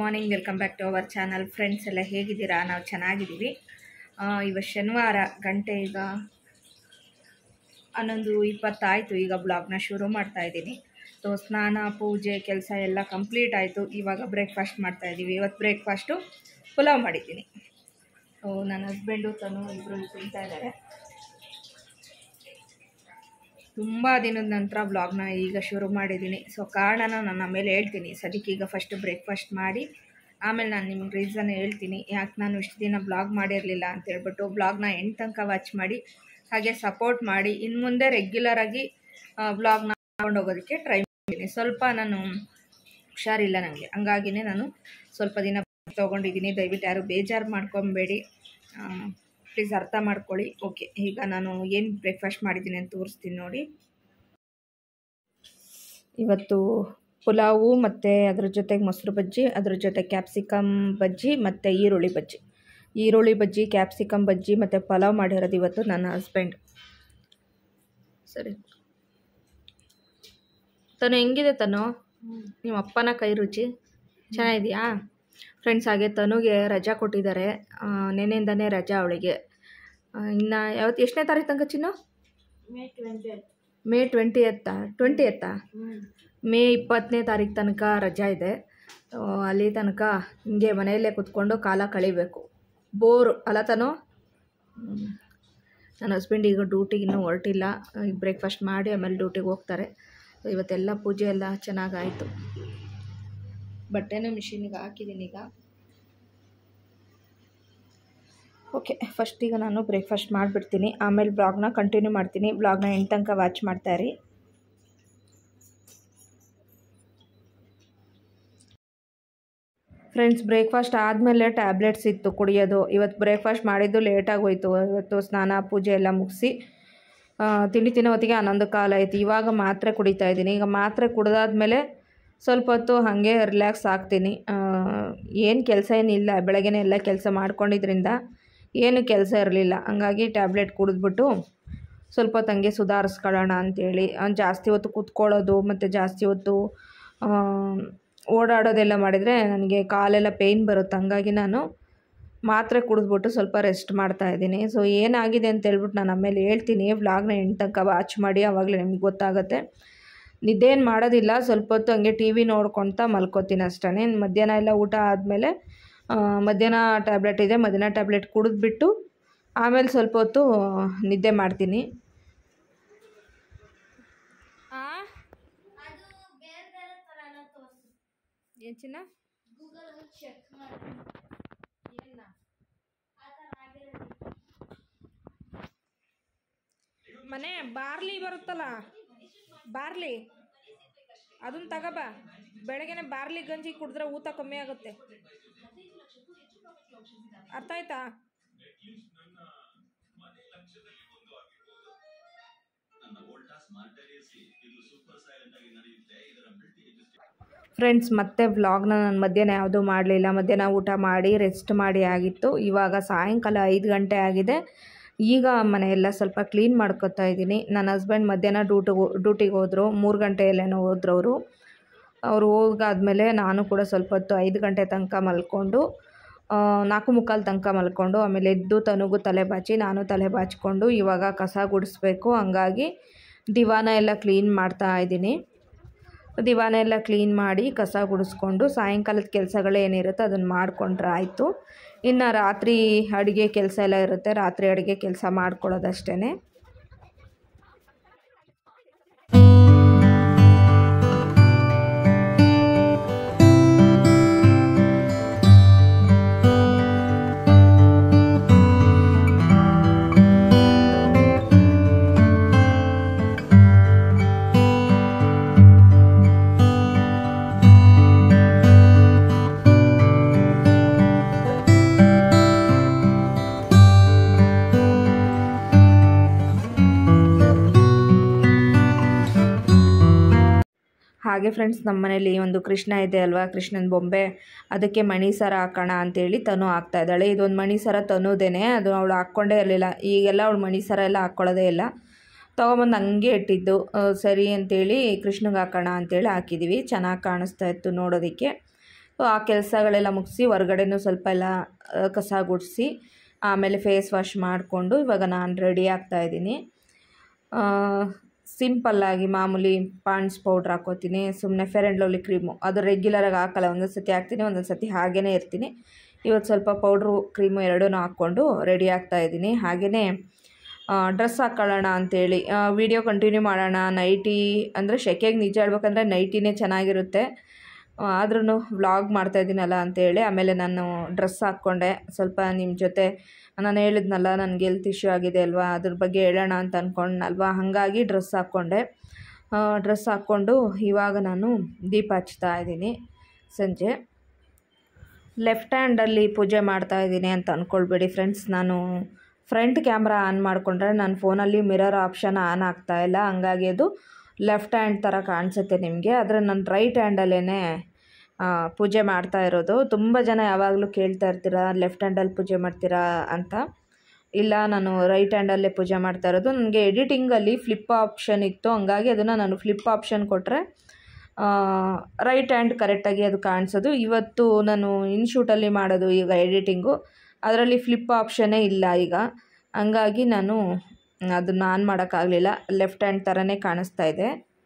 Morning welcome back to our channel friends ಎಲ್ಲ ಹೇಗಿದ್ದೀರಾ ನಾವು ಚೆನ್ನಾಗಿದ್ದೀವಿ ಆ, ಇವತ್ತು ಶನಿವಾರ ಗಂಟೆ ಈಗ ಹನ್ನೊಂದು ಇಪ್ಪತ್ತಾಯಿತು ಈಗ ಬ್ಲಾಗ್ನ ಶುರು ಮಾಡ್ತಾ ಇದ್ದೀನಿ ಸೊ ಸ್ನಾನ ಪೂಜೆ ಕೆಲಸ ಎಲ್ಲ ಕಂಪ್ಲೀಟ್ ಆಯಿತು ಇವಾಗ ಬ್ರೇಕ್ಫಾಸ್ಟ್ ಮಾಡ್ತಾ ಇದ್ದೀವಿ ಇವತ್ತು ಬ್ರೇಕ್ಫಾಸ್ಟು ಪುಲಾವ್ ಮಾಡಿದ್ದೀನಿ ಸೊ ನನ್ನ ಹಸ್ಬೆಂಡು ತನು ಇಬ್ಬರು ತಿಂತಾ ಇದ್ದಾರೆ ತುಂಬ ದಿನದ ನಂತರ ಬ್ಲಾಗ್ನ ಈಗ ಶುರು ಮಾಡಿದ್ದೀನಿ ಸೊ ಕಾರಣನ ನಾನು ಆಮೇಲೆ ಹೇಳ್ತೀನಿ ಸದ್ಯಕ್ಕೆ ಈಗ ಫಸ್ಟ್ ಬ್ರೇಕ್ಫಾಸ್ಟ್ ಮಾಡಿ ಆಮೇಲೆ ನಾನು ನಿಮ್ಗೆ ರೀಸನ್ ಹೇಳ್ತೀನಿ ಯಾಕೆ ನಾನು ಇಷ್ಟು ದಿನ ಬ್ಲಾಗ್ ಮಾಡಿರಲಿಲ್ಲ ಅಂತ ಹೇಳ್ಬಿಟ್ಟು ಬ್ಲಾಗ್ನ ಎಂಟು ತನಕ ವಾಚ್ ಮಾಡಿ ಹಾಗೆ ಸಪೋರ್ಟ್ ಮಾಡಿ ಇನ್ನು ಮುಂದೆ ರೆಗ್ಯುಲರಾಗಿ ಬ್ಲಾಗ್ನ ಹೋಗೋದಕ್ಕೆ ಟ್ರೈ ಮಾಡ್ತೀನಿ ಸ್ವಲ್ಪ ನಾನು ಹುಷಾರಿಲ್ಲ ನನಗೆ ಹಂಗಾಗಿನೇ ನಾನು ಸ್ವಲ್ಪ ದಿನ ತೊಗೊಂಡಿದ್ದೀನಿ ದಯವಿಟ್ಟು ಯಾರು ಬೇಜಾರು ಮಾಡ್ಕೊಬೇಡಿ ಪ್ಲೀಸ್ ಅರ್ಥ ಮಾಡ್ಕೊಳ್ಳಿ ಓಕೆ ಈಗ ನಾನು ಏನು ಬ್ರೇಕ್ಫಾಸ್ಟ್ ಮಾಡಿದ್ದೀನಿ ಅಂತ ತೋರಿಸ್ತೀನಿ ನೋಡಿ ಇವತ್ತು ಪುಲಾವು ಮತ್ತು ಅದ್ರ ಜೊತೆಗೆ ಮೊಸರು ಬಜ್ಜಿ ಅದ್ರ ಜೊತೆ ಕ್ಯಾಪ್ಸಿಕಮ್ ಬಜ್ಜಿ ಮತ್ತು ಈರುಳ್ಳಿ ಬಜ್ಜಿ ಈರುಳ್ಳಿ ಬಜ್ಜಿ ಕ್ಯಾಪ್ಸಿಕಮ್ ಬಜ್ಜಿ ಮತ್ತು ಪಲಾವ್ ಮಾಡಿರೋದು ಇವತ್ತು ನನ್ನ ಹಸ್ಬೆಂಡ್ ಸರಿ ತನು ಹೆಂಗಿದೆ ತನು ನಿಮ್ಮ ಅಪ್ಪನ ಕೈ ರುಚಿ ಚೆನ್ನಾಗಿದೆಯಾ ಫ್ರೆಂಡ್ಸ್ ಹಾಗೆ ತನುಗೆ ರಜಾ ಕೊಟ್ಟಿದ್ದಾರೆ ಆ, ನೆನ್ನೆಯಿಂದನೇ ರಜಾ ಅವಳಿಗೆ ಇನ್ನು ಯಾವತ್ತು ಎಷ್ಟನೇ ತಾರೀಕು ತನಕ ಚಿನ್ನು ಮೇ ಟ್ವೆಂಟಿ ಎತ್ತಾ ಟ್ವೆಂಟಿ ಎತ್ತಾ ಮೇ ಇಪ್ಪತ್ತನೇ ತಾರೀಕು ತನಕ ರಜಾ ಇದೆ ಆ, ಅಲ್ಲಿ ತನಕ ಹಿಂಗೆ ಮನೆಯಲ್ಲೇ ಕುತ್ಕೊಂಡು ಕಾಲ ಕಳಿಬೇಕು ಬೋರು ಅಲ್ಲ ತನು ಹ್ಮ್. ನನ್ನ ಹಸ್ಬೆಂಡ್ ಈಗ ಡ್ಯೂಟಿಗೆ ಇನ್ನೂ ಹೊರಟಿಲ್ಲ ಈಗ ಬ್ರೇಕ್ಫಾಸ್ಟ್ ಮಾಡಿ ಆಮೇಲೆ ಡ್ಯೂಟಿಗೆ ಹೋಗ್ತಾರೆ ಇವತ್ತೆಲ್ಲ ಪೂಜೆ ಎಲ್ಲ ಚೆನ್ನಾಗಾಯಿತು ಬಟ್ಟೆನೂ ಮಿಷಿನಿಗೆ ಹಾಕಿದ್ದೀನಿ ಈಗ ಓಕೆ ಫಸ್ಟ್ ಈಗ ನಾನು ಬ್ರೇಕ್ಫಾಸ್ಟ್ ಮಾಡಿಬಿಡ್ತೀನಿ ಆಮೇಲೆ ಬ್ಲಾಗ್ನ ಕಂಟಿನ್ಯೂ ಮಾಡ್ತೀನಿ ಬ್ಲಾಗ್ನ ಎಂಟು ತನಕ ವಾಚ್ ಮಾಡ್ತಾಯಿರಿ ಫ್ರೆಂಡ್ಸ್ ಬ್ರೇಕ್ಫಾಸ್ಟ್ ಆದಮೇಲೆ ಟ್ಯಾಬ್ಲೆಟ್ಸ್ ಇತ್ತು ಕುಡಿಯೋದು ಇವತ್ತು ಬ್ರೇಕ್ಫಾಸ್ಟ್ ಮಾಡಿದ್ದು ಲೇಟಾಗಿ ಹೋಯ್ತು ಇವತ್ತು ಸ್ನಾನ ಪೂಜೆ ಎಲ್ಲ ಮುಗಿಸಿ ತಿಂಡಿ ತಿನ್ನೋ ಹೊತ್ತಿಗೆ ಹನ್ನೊಂದು ಕಾಲ ಆಯ್ತು ಇವಾಗ ಮಾತ್ರೆ ಕುಡಿತಾ ಇದ್ದೀನಿ ಈಗ ಮಾತ್ರೆ ಕುಡ್ದಾದ್ಮೇಲೆ ಸ್ವಲ್ಪ ಹೊತ್ತು ಹಾಗೆ ರಿಲ್ಯಾಕ್ಸ್ ಆಗ್ತೀನಿ ಏನು ಕೆಲಸ ಏನಿಲ್ಲ ಬೆಳಗ್ಗೆನೇ ಎಲ್ಲ ಕೆಲಸ ಮಾಡ್ಕೊಂಡಿದ್ರಿಂದ ಏನು ಕೆಲಸ ಇರಲಿಲ್ಲ ಹಂಗಾಗಿ ಟ್ಯಾಬ್ಲೆಟ್ ಕುಡಿದ್ಬಿಟ್ಟು ಸ್ವಲ್ಪ ಹೊತ್ತು ಹಂಗೆ ಸುಧಾರಿಸ್ಕೊಳ್ಳೋಣ ಅಂಥೇಳಿ ಜಾಸ್ತಿ ಹೊತ್ತು ಕೂತ್ಕೊಳ್ಳೋದು ಮತ್ತು ಜಾಸ್ತಿ ಹೊತ್ತು ಆ, ಓಡಾಡೋದೆಲ್ಲ ಮಾಡಿದರೆ ನನಗೆ ಕಾಲೆಲ್ಲ ಪೇಯ್ನ್ ಬರುತ್ತೆ ಹಂಗಾಗಿ ನಾನು ಮಾತ್ರೆ ಕುಡಿದ್ಬಿಟ್ಟು ಸ್ವಲ್ಪ ರೆಸ್ಟ್ ಮಾಡ್ತಾ ಇದ್ದೀನಿ ಸೊ ಏನಾಗಿದೆ ಅಂತ ಹೇಳ್ಬಿಟ್ಟು ನಾನು ಆಮೇಲೆ ಹೇಳ್ತೀನಿ ವ್ಲಾಗ್ನ ಎಂಟು ತನಕ ವಾಚ್ ಮಾಡಿ ಆವಾಗಲೇ ನಿಮ್ಗೆ ಗೊತ್ತಾಗುತ್ತೆ ನಿದ್ದೆ ಏನು ಮಾಡೋದಿಲ್ಲ ಸ್ವಲ್ಪ ಹೊತ್ತು ಹಂಗೆ ಟಿ ವಿ ನೋಡ್ಕೊತಾ ಮಲ್ಕೋತೀನಿ ಅಷ್ಟೇ ಮಧ್ಯಾಹ್ನ ಎಲ್ಲ ಊಟ ಆದಮೇಲೆ ಮಧ್ಯಾಹ್ನ ಟ್ಯಾಬ್ಲೆಟ್ ಇದೆ ಮಧ್ಯಾಹ್ನ ಟ್ಯಾಬ್ಲೆಟ್ ಕುಡಿದ್ಬಿಟ್ಟು ಆಮೇಲೆ ಸ್ವಲ್ಪ ಹೊತ್ತು ನಿದ್ದೆ ಮಾಡ್ತೀನಿ ಏನು ಚಿನ್ನ ಮನೆ ಬಾರ್ಲಿ ಬರುತ್ತಲ್ಲ ಬಾರ್ಲಿ ಅದನ್ನ ತಗೋಬ ಬೆಳಗ್ಗೆನೆ ಬಾರ್ಲಿ ಗಂಜಿ ಕುಡಿದ್ರೆ ಊತ ಕಮ್ಮಿ ಆಗುತ್ತೆ ಅರ್ಥ ಆಯ್ತಾ ಫ್ರೆಂಡ್ಸ್ ಮತ್ತೆ ವ್ಲಾಗ್ನ ನಾನು ಮಧ್ಯಾಹ್ನ ಯಾವುದೂ ಮಾಡಲಿಲ್ಲ ಮಧ್ಯಾಹ್ನ ಊಟ ಮಾಡಿ ರೆಸ್ಟ್ ಮಾಡಿ ಆಗಿತ್ತು ಇವಾಗ ಸಾಯಂಕಾಲ ಐದು ಗಂಟೆ ಆಗಿದೆ ಈಗ ಮನೆಯೆಲ್ಲ ಸ್ವಲ್ಪ ಕ್ಲೀನ್ ಮಾಡ್ಕೊತಾ ಇದ್ದೀನಿ ನನ್ನ ಹಸ್ಬೆಂಡ್ ಮಧ್ಯಾಹ್ನ ಡ್ಯೂಟಿಗೆ ಡ್ಯೂಟಿಗೆ ಹೋದರು ಮೂರು ಗಂಟೆಯಲ್ಲೇನೋ ಹೋದ್ರು ಅವರು ಅವರು ಹೋಗಾದ್ಮೇಲೆ ನಾನು ಕೂಡ ಸ್ವಲ್ಪ ಹೊತ್ತು ಐದು ಗಂಟೆ ತನಕ ಮಲ್ಕೊಂಡು ಆ, ನಾಲ್ಕು ಮುಕ್ಕಾಲು ತನಕ ಮಲ್ಕೊಂಡು ಆಮೇಲೆ ಎದ್ದು ತನಗೂ ತಲೆ ಬಾಚಿ ನಾನು ತಲೆ ಬಾಚಿಕೊಂಡು ಇವಾಗ ಕಸ ಗುಡಿಸ್ಬೇಕು ಹಂಗಾಗಿ ದಿವಾನ ಎಲ್ಲ ಕ್ಲೀನ್ ಮಾಡ್ತಾ ಇದ್ದೀನಿ ದಿವಾನ ಎಲ್ಲ ಕ್ಲೀನ್ ಮಾಡಿ ಕಸ ಗುಡಿಸ್ಕೊಂಡು ಸಾಯಂಕಾಲದ ಕೆಲಸಗಳೇನಿರುತ್ತೆ ಅದನ್ನು ಮಾಡಿಕೊಂಡ್ರೆ ಆಯಿತು ಇನ್ನು ರಾತ್ರಿ ಅಡುಗೆ ಕೆಲಸ ಎಲ್ಲ ಇರುತ್ತೆ ರಾತ್ರಿ ಅಡುಗೆ ಕೆಲಸ ಮಾಡ್ಕೊಳ್ಳೋದಷ್ಟೇ ಹಾಗೆ ಫ್ರೆಂಡ್ಸ್ ನಮ್ಮ ಮನೇಲಿ ಒಂದು ಕೃಷ್ಣ ಇದೆ ಅಲ್ವಾ ಕೃಷ್ಣನ ಬೊಂಬೆ ಅದಕ್ಕೆ ಮಣಿ ಸರ ಹಾಕೋಣ ಅಂತೇಳಿ ತನು ಹಾಕ್ತಾ ಇದ್ದಾಳೆ ಇದೊಂದು ಮಣಿ ಸರ ತನುದೇನೆ ಅದು ಅವಳು ಹಾಕ್ಕೊಂಡೇ ಇರಲಿಲ್ಲ ಈಗೆಲ್ಲ ಅವಳು ಮಣಿ ಸರ ಎಲ್ಲ ಹಾಕ್ಕೊಳ್ಳೋದೇ ಇಲ್ಲ ತೊಗೊಂಬಂದು ಹಂಗೆ ಇಟ್ಟಿದ್ದು ಆ, ಸರಿ ಅಂತೇಳಿ ಕೃಷ್ಣಗೆ ಹಾಕೋಣ ಅಂತೇಳಿ ಹಾಕಿದ್ದೀವಿ ಚೆನ್ನಾಗಿ ಕಾಣಿಸ್ತಾ ಇತ್ತು ನೋಡೋದಕ್ಕೆ ಸೊ ಆ ಕೆಲಸಗಳೆಲ್ಲ ಮುಗಿಸಿ ಹೊರಗಡೆನೂ ಸ್ವಲ್ಪ ಎಲ್ಲ ಆ, ಕಸ ಗುಡಿಸಿ ಆಮೇಲೆ ಫೇಸ್ ವಾಶ್ ಮಾಡಿಕೊಂಡು ಇವಾಗ ನಾನು ರೆಡಿ ಆಗ್ತಾಯಿದ್ದೀನಿ ಸಿಂಪಲ್ಲಾಗಿ ಮಾಮೂಲಿ ಪಾಂಡ್ಸ್ ಪೌಡ್ರ್ ಹಾಕೋತೀನಿ ಸುಮ್ಮನೆ ಫೇರ್ ಆ್ಯಂಡ್ ಲವ್ಲಿ ಕ್ರೀಮು ಅದು ರೆಗ್ಯುಲರಾಗಿ ಹಾಕಲ್ಲ ಒಂದೊಂದು ಸತಿ ಹಾಕ್ತೀನಿ ಒಂದೊಂದು ಸತಿ ಹಾಗೇ ಇರ್ತೀನಿ ಇವತ್ತು ಸ್ವಲ್ಪ ಪೌಡ್ರು ಕ್ರೀಮು ಎರಡೂ ಹಾಕ್ಕೊಂಡು ರೆಡಿ ಆಗ್ತಾಯಿದ್ದೀನಿ ಹಾಗೆಯೇ ಡ್ರೆಸ್ ಹಾಕ್ಕೊಳ್ಳೋಣ ಅಂತೇಳಿ ವಿಡಿಯೋ ಕಂಟಿನ್ಯೂ ಮಾಡೋಣ ನೈಟಿ ಅಂದರೆ ಶೆಕೆಗೆ ನಿಜ ಹೇಳ್ಬೇಕಂದ್ರೆ ನೈಟಿನೇ ಚೆನ್ನಾಗಿರುತ್ತೆ ಆದ್ರೂ ವ್ಲಾಗ್ ಮಾಡ್ತಾಯಿದ್ದೀನಲ್ಲ ಅಂತೇಳಿ ಆಮೇಲೆ ನಾನು ಡ್ರೆಸ್ ಹಾಕ್ಕೊಂಡೆ ಸ್ವಲ್ಪ ನಿಮ್ಮ ಜೊತೆ ನಾನು ಹೇಳಿದ್ನಲ್ಲ ನನಗೆ ಹೆಲ್ತ್ ಇಶ್ಯೂ ಆಗಿದೆ ಅಲ್ವಾ ಅದ್ರ ಬಗ್ಗೆ ಹೇಳೋಣ ಅಂತ ಅಂದ್ಕೊಂಡ್ನಲ್ವಾ ಹಾಗಾಗಿ ಡ್ರೆಸ್ ಹಾಕ್ಕೊಂಡೆ ಡ್ರೆಸ್ ಹಾಕ್ಕೊಂಡು ಇವಾಗ ನಾನು ದೀಪ ಹಚ್ತಾ ಇದ್ದೀನಿ ಸಂಜೆ ಲೆಫ್ಟ್ ಹ್ಯಾಂಡಲ್ಲಿ ಪೂಜೆ ಮಾಡ್ತಾ ಇದ್ದೀನಿ ಅಂತ ಅಂದ್ಕೊಳ್ಬೇಡಿ ಫ್ರೆಂಡ್ಸ್ ನಾನು ಫ್ರಂಟ್ ಕ್ಯಾಮ್ರಾ ಆನ್ ಮಾಡಿಕೊಂಡ್ರೆ ನನ್ನ ಫೋನಲ್ಲಿ ಮಿರರ್ ಆಪ್ಷನ್ ಆನ್ ಆಗ್ತಾ ಇಲ್ಲ ಹಂಗಾಗಿ ಅದು ಲೆಫ್ಟ್ ಹ್ಯಾಂಡ್ ಥರ ಕಾಣಿಸುತ್ತೆ ನಿಮಗೆ ಆದರೆ ನಾನು ರೈಟ್ ಹ್ಯಾಂಡಲ್ಲೇ ಪೂಜೆ ಮಾಡ್ತಾ ಇರೋದು ತುಂಬ ಜನ ಯಾವಾಗಲೂ ಕೇಳ್ತಾ ಇರ್ತೀರಾ ಲೆಫ್ಟ್ ಹ್ಯಾಂಡಲ್ಲಿ ಪೂಜೆ ಮಾಡ್ತೀರಾ ಅಂತ ಇಲ್ಲ ನಾನು ರೈಟ್ ಹ್ಯಾಂಡಲ್ಲೇ ಪೂಜೆ ಮಾಡ್ತಾ ಇರೋದು ನನಗೆ ಎಡಿಟಿಂಗಲ್ಲಿ ಫ್ಲಿಪ್ ಆಪ್ಷನ್ ಇತ್ತು ಹಂಗಾಗಿ ಅದನ್ನು ನಾನು ಫ್ಲಿಪ್ ಆಪ್ಷನ್ ಕೊಟ್ಟರೆ ರೈಟ್ ಹ್ಯಾಂಡ್ ಕರೆಕ್ಟಾಗಿ ಅದು ಕಾಣಿಸೋದು ಇವತ್ತು ನಾನು ಇನ್ಶೂಟಲ್ಲಿ ಮಾಡೋದು ಈಗ ಎಡಿಟಿಂಗು ಅದರಲ್ಲಿ ಫ್ಲಿಪ್ ಆಪ್ಷನ್ನೇ ಇಲ್ಲ ಈಗ ಹಂಗಾಗಿ ನಾನು ಅದನ್ನು ಆನ್ ಮಾಡೋಕ್ಕಾಗಲಿಲ್ಲ ಲೆಫ್ಟ್ ಹ್ಯಾಂಡ್ ಥರನೇ ಕಾಣಿಸ್ತಾ ಇದೆ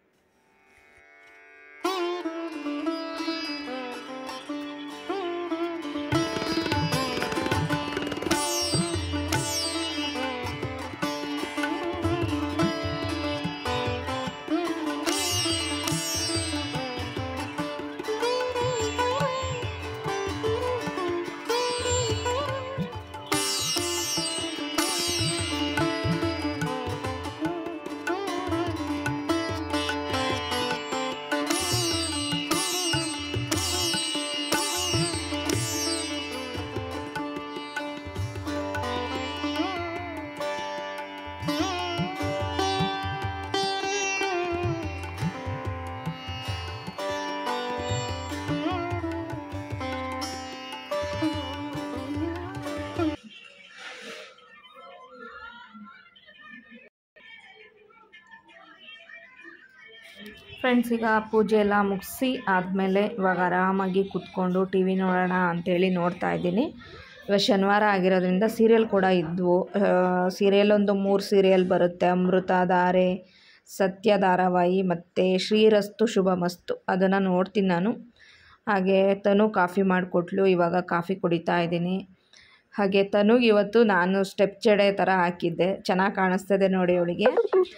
ಫ್ರೆಂಡ್ಸ್ ಈಗ ಪೂಜೆ ಎಲ್ಲ ಮುಗಿಸಿ ಆದಮೇಲೆ ಇವಾಗ ಆರಾಮಾಗಿ ಕೂತ್ಕೊಂಡು ಟಿ ವಿ ನೋಡೋಣ ಅಂಥೇಳಿ ನೋಡ್ತಾ ಇದ್ದೀನಿ ಇವಾಗ ಶನಿವಾರ ಆಗಿರೋದ್ರಿಂದ ಸೀರಿಯಲ್ ಕೂಡ ಇದ್ವು ಸೀರಿಯಲ್ ಒಂದು ಮೂರು ಸೀರಿಯಲ್ ಬರುತ್ತೆ ಅಮೃತ ಧಾರೆ ಸತ್ಯ ಧಾರಾವಾಹಿ ಮತ್ತು ಶ್ರೀರಸ್ತು ಶುಭ ಮಸ್ತು ಅದನ್ನು ನೋಡ್ತೀನಿ ನಾನು ಹಾಗೆ ತನು ಕಾಫಿ ಮಾಡಿಕೊಟ್ಲು ಇವಾಗ ಕಾಫಿ ಕುಡಿತಾ ಇದ್ದೀನಿ ಹಾಗೆ ತನುಗೆ ಇವತ್ತು ನಾನು ಸ್ಟೆಪ್ ಜಡೆ ಥರ ಹಾಕಿದ್ದೆ ಚೆನ್ನಾಗಿ ಕಾಣಿಸ್ತದೆ ನೋಡಿ ಅವಳಿಗೆ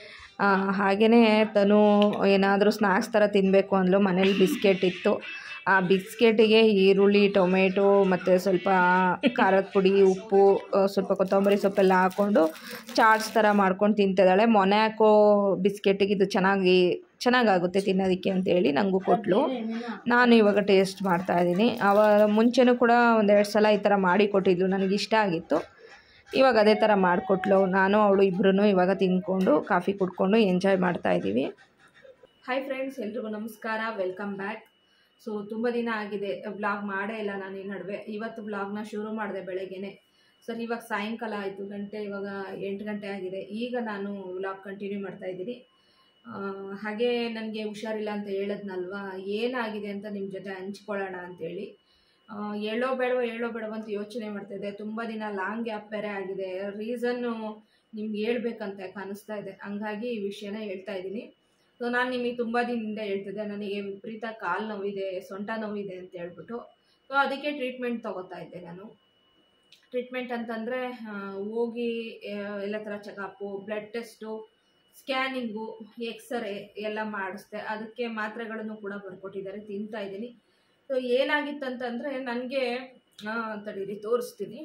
ಹಾಗೆಯೇ ತನು ಏನಾದರೂ ಸ್ನ್ಯಾಕ್ಸ್ ಥರ ತಿನ್ನಬೇಕು ಅಂದ್ಲು ಮನೇಲಿ ಬಿಸ್ಕೆಟ್ ಇತ್ತು ಆ ಬಿಸ್ಕೆಟಿಗೆ ಈರುಳ್ಳಿ ಟೊಮೆಟೊ ಮತ್ತು ಸ್ವಲ್ಪ ಖಾರದ ಪುಡಿ ಉಪ್ಪು ಆ, ಸ್ವಲ್ಪ ಕೊತ್ತಂಬರಿ ಸೊಪ್ಪೆಲ್ಲ ಹಾಕ್ಕೊಂಡು ಚಾಟ್ಸ್ ಥರ ಮಾಡ್ಕೊಂಡು ತಿಂತಿದ್ದಾಳೆ ಮೊನೆ ಹಾಕೋ ಬಿಸ್ಕೆಟಿಗೆ ಇದು ಚೆನ್ನಾಗಿ ಚೆನ್ನಾಗಾಗುತ್ತೆ ತಿನ್ನೋದಕ್ಕೆ ಅಂತೇಳಿ ನನಗೂ ಕೊಟ್ಟಳು ನಾನು ಇವಾಗ ಟೇಸ್ಟ್ ಮಾಡ್ತಾಯಿದ್ದೀನಿ ಅವ ಮುಂಚೆನೂ ಕೂಡ ಒಂದೆರಡು ಸಲ ಈ ಥರ ಮಾಡಿ ಕೊಟ್ಟಿದ್ಲು ನನಗೆ ಇಷ್ಟ ಆಗಿತ್ತು ಇವಾಗ ಅದೇ ಥರ ಮಾಡಿಕೊಟ್ಲು ನಾನು ಅವಳು ಇಬ್ಬರೂ ಇವಾಗ ತಿಂದ್ಕೊಂಡು ಕಾಫಿ ಕುಡ್ಕೊಂಡು ಎಂಜಾಯ್ ಮಾಡ್ತಾಯಿದ್ದೀವಿ ಹಾಯ್ ಫ್ರೆಂಡ್ಸ್ ಎಲ್ರಿಗೂ ನಮಸ್ಕಾರ ವೆಲ್ಕಮ್ ಬ್ಯಾಕ್ ಸೊ ತುಂಬ ದಿನ ಆಗಿದೆ ವ್ಲಾಗ್ ಮಾಡೇ ಇಲ್ಲ ನಾನು ಈ ನಡುವೆ ಇವತ್ತು ವ್ಲಾಗ್ನ ಶುರು ಮಾಡಿದೆ ಬೆಳಗ್ಗೆನೆ ಸರ್ ಇವಾಗ ಸಾಯಂಕಾಲ ಆಯಿತು ಗಂಟೆ ಇವಾಗ ಎಂಟು ಗಂಟೆ ಆಗಿದೆ ಈಗ ನಾನು ವ್ಲಾಗ್ ಕಂಟಿನ್ಯೂ ಮಾಡ್ತಾ ಇದ್ದೀನಿ ಆ, ಹಾಗೆ ನನಗೆ ಹುಷಾರಿಲ್ಲ ಅಂತ ಹೇಳಿದ್ನಲ್ವಾ ಏನಾಗಿದೆ ಅಂತ ನಿಮ್ಮ ಜೊತೆ ಹಂಚ್ಕೊಳ್ಳೋಣ ಅಂತೇಳಿ ಆ, ಹೇಳೋ ಬೇಡವೋ ಹೇಳೋ ಬೇಡವೋ ಅಂತ ಯೋಚನೆ ಮಾಡ್ತಾಯಿದ್ದೆ ತುಂಬ ದಿನ ಲಾಂಗ್ ಗ್ಯಾಪ್ ಬೇರೆ ಆಗಿದೆ ರೀಸನ್ನು ನಿಮ್ಗೆ ಹೇಳ್ಬೇಕಂತ ಯಾಕೆ ಅನಿಸ್ತಾ ಇದೆ ಹಂಗಾಗಿ ಈ ವಿಷಯನ ಹೇಳ್ತಾ ಇದ್ದೀನಿ ಸೊ ನಾನು ನಿಮಗೆ ತುಂಬ ದಿನದಿಂದ ಹೇಳ್ತಿದ್ದೆ ನನಗೆ ವಿಪರೀತ ಕಾಲು ನೋವಿದೆ ಸೊಂಟ ನೋವಿದೆ ಅಂತ ಹೇಳ್ಬಿಟ್ಟು ಸೊ ಅದಕ್ಕೆ ಟ್ರೀಟ್ಮೆಂಟ್ ತೊಗೋತಾ ಇದ್ದೆ ನಾನು ಟ್ರೀಟ್ಮೆಂಟ್ ಅಂತಂದರೆ ಹೋಗಿ ಆ, ಎಲ್ಲ ಥರ checkup blood test scanning xray ಎಲ್ಲ ಮಾಡಿಸ್ದೆ ಅದಕ್ಕೆ ಮಾತ್ರೆಗಳನ್ನು ಕೂಡ ಬರ್ಕೊಟ್ಟಿದ್ದಾರೆ ತಿಂತಾ ಇದ್ದೀನಿ ಸೊ ಏನಾಗಿತ್ತು ಅಂತಂದರೆ ನನಗೆ ತಡೀರಿ ತೋರಿಸ್ತೀನಿ